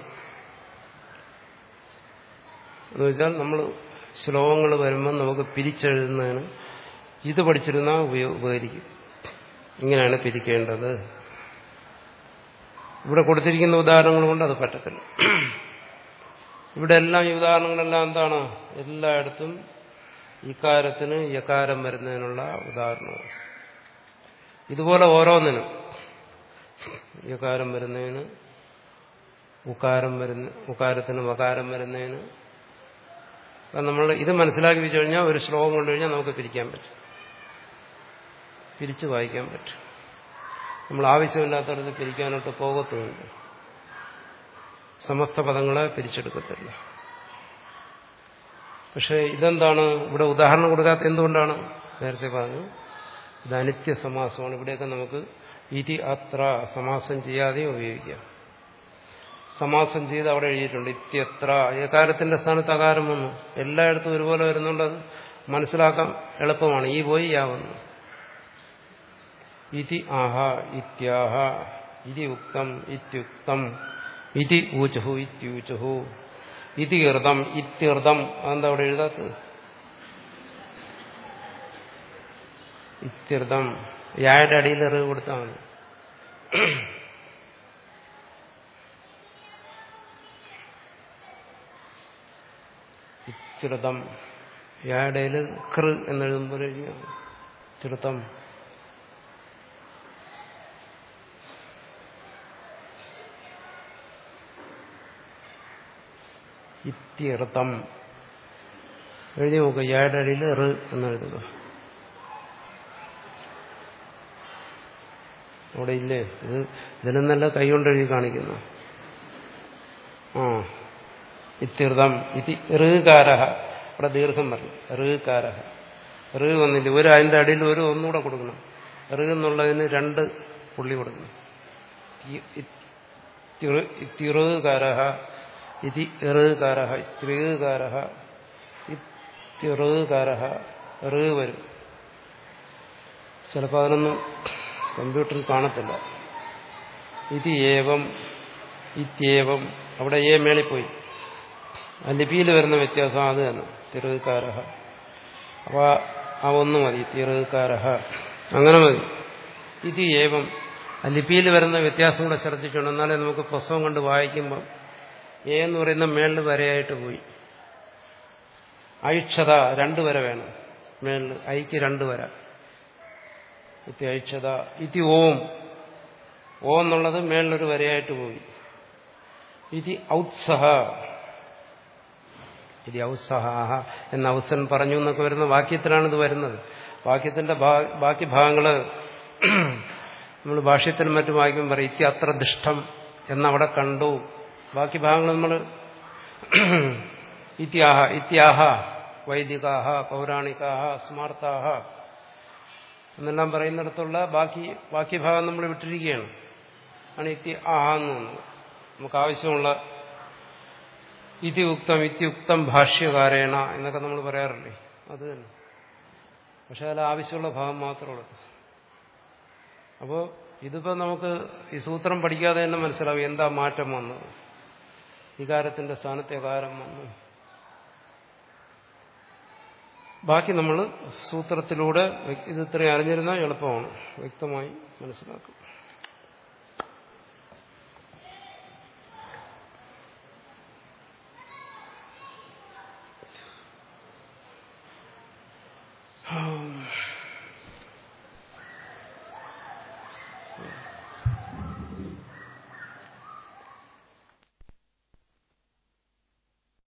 എന്ന് വെച്ചാൽ നമ്മൾ ശ്ലോകങ്ങൾ വരുമ്പോൾ നമുക്ക് പിരിച്ചെഴുതുന്നതിന് ഇത് പഠിച്ചിരുന്നാൽ ഉപയോഗ ഉപകരിക്കും ഇങ്ങനെയാണ് പിരിക്കേണ്ടത് ഇവിടെ കൊടുത്തിരിക്കുന്ന ഉദാഹരണങ്ങൾ കൊണ്ട് അത് പറ്റത്തില്ല ഇവിടെ എല്ലാം ഈ ഉദാഹരണങ്ങളെല്ലാം എന്താണ് എല്ലായിടത്തും ഇക്കാരത്തിന് യകാരം വരുന്നതിനുള്ള ഉദാഹരണമാണ് ഇതുപോലെ ഓരോന്നിനും യകാരം വരുന്നതിന് ഉക്കാരം വരുന്ന ഉക്കാരത്തിന് വകാരം വരുന്നതിന് കാരണം നമ്മൾ ഇത് മനസ്സിലാക്കി വെച്ചു കഴിഞ്ഞാൽ ഒരു ശ്ലോകം കൊണ്ടു കഴിഞ്ഞാൽ നമുക്ക് പിരിക്കാൻ പറ്റും പിരിച്ചു വായിക്കാൻ പറ്റും നമ്മൾ ആവശ്യമില്ലാത്തടത്ത് പിരിക്കാനോട്ട് പോകത്തുമില്ല സമസ്ത പദങ്ങളെ പിരിച്ചെടുക്കത്തില്ല പക്ഷെ ഇതെന്താണ് ഇവിടെ ഉദാഹരണം കൊടുക്കാത്ത എന്തുകൊണ്ടാണ് നേരത്തെ പറഞ്ഞു ഇത് അനിത്യ സമാസമാണ് ഇവിടെയൊക്കെ നമുക്ക് ഇതി അത്ര സമാസം ചെയ്യാതെ ഉപയോഗിക്കാം സമാസം ചെയ്ത് അവിടെ എഴുതിയിട്ടുണ്ട് ഇത്യത്ര ഏകാരത്തിന്റെ സ്ഥാനത്ത് അകാരം വന്നു എല്ലായിടത്തും ഒരുപോലെ വരുന്നുണ്ട് അത് മനസ്സിലാക്കാൻ എളുപ്പമാണ് ഈ പോയി യാവുന്നു ഇതി ആഹ ഇത്യാഹ ഇതി ഉക്തം ഇത്യുക്തം ഇതി ഊചഹു ഇത്യൂചഹു ഇതി ഋതം ഇത്യർത്ഥം അതെന്താ അവിടെ എഴുതാത്തത് ഇത്യർത്ഥം യായുടെ അടിയിൽ എറിവ് കൊടുത്താൽ മതി ഇത്യർത്ഥം യായുടെ കൃ എന്നെഴുതുമ്പോൾ എഴുതിയാൽ തിരുത്തം ഇത്യർത്ഥം എഴുതി നോക്കുക യായുടെ അടിയിൽ റ് എന്നെഴുതുക അവിടെ ഇല്ലേ ഇത് ഇതിനെന്നല്ല കൈകൊണ്ട് എഴുതി കാണിക്കുന്നു ആ ഇത്യർത്ഥം ഇതി ഋകാരഹ അവിടെ ദീർഘം പറഞ്ഞു ഋകാരഹ ഋ വന്നില്ല ഒരു അതിന്റെ അടിയിൽ ഒരു ഒന്നുകൂടെ കൊടുക്കണം ഋ എന്നുള്ളതിന് രണ്ട് പുള്ളി കൊടുക്കണം ഇത്തിറുകാരഹ ഇതി ഇറുകാരഹ ഇത്രികാരഹ ഇത്തിറുകാരഹ റ് വരും ചിലപ്പോൾ അതിനൊന്നും കമ്പ്യൂട്ടറിൽ കാണത്തില്ല ഇത് ഏവം ഇത്യേവം അവിടെ ഏ മേളിൽ പോയി ആ ലിപിയിൽ വരുന്ന വ്യത്യാസം അത് തന്നെ തിറുകാരഹ അപ്പോൾ ആ ഒന്ന് മതി തിറുകാരഹ അങ്ങനെ മതി ഇത് ഏവം ആ ലിപിയിൽ വരുന്ന വ്യത്യാസം കൂടെ ശ്രദ്ധിക്കണം എന്നാലേ നമുക്ക് പുസ്തകം കണ്ട് വായിക്കുമ്പോൾ എ എന്ന് പറയുന്ന മേളിൽ വരയായിട്ട് പോയി ഐക്ഷത രണ്ട് വര വേണം മേളിൽ ഐക്ക് രണ്ട് വര ഇത്തി ഐക്ഷത ഇതി ഓം ഓ എന്നുള്ളത് മേളിലൊരു വരയായിട്ട് പോയി ഇതി ഔത്സഹ ഇതി ഔത്സഹാഹ എന്ന് ഔസൻ പറഞ്ഞു എന്നൊക്കെ വരുന്ന വാക്യത്തിലാണ് ഇത് വരുന്നത് വാക്യത്തിന്റെ ബാക്കി ഭാഗങ്ങള് നമ്മൾ ഭാഷ്യത്തിനും മറ്റും വായിക്കുമ്പോൾ പറയും ഇത്തി അത്ര ദുഷ്ടം എന്നവിടെ കണ്ടു ബാക്കി ഭാഗങ്ങൾ നമ്മൾ ഇത്യാഹ ഇത്യാഹ വൈദികാഹ പൗരാണികാഹ സ്മാർത്താഹ എന്നെല്ലാം പറയുന്നിടത്തുള്ള ബാക്കി ബാക്കി ഭാഗം നമ്മൾ വിട്ടിരിക്കുകയാണ് ആണ് ഇത്തി ആഹ എന്ന് വന്നത് നമുക്ക് ആവശ്യമുള്ള ഇതിയുക്തം ഇത്യുക്തം ഭാഷ്യകാരേണ എന്നൊക്കെ നമ്മൾ പറയാറില്ലേ അത് തന്നെ പക്ഷെ അതിൽ ആവശ്യമുള്ള ഭാഗം മാത്രമുള്ളത് അപ്പോൾ ഇതിപ്പോൾ നമുക്ക് ഈ സൂത്രം പഠിക്കാതെ തന്നെ മനസ്സിലാവും എന്താ മാറ്റം വന്നത് വികാരത്തിന്റെ സ്ഥാനത്തെ കാരം വന്നു ബാക്കി നമ്മൾ സൂത്രത്തിലൂടെ ഇത് ഇത്രയും അറിഞ്ഞിരുന്നാൽ എളുപ്പമാണ് വ്യക്തമായി മനസ്സിലാക്കും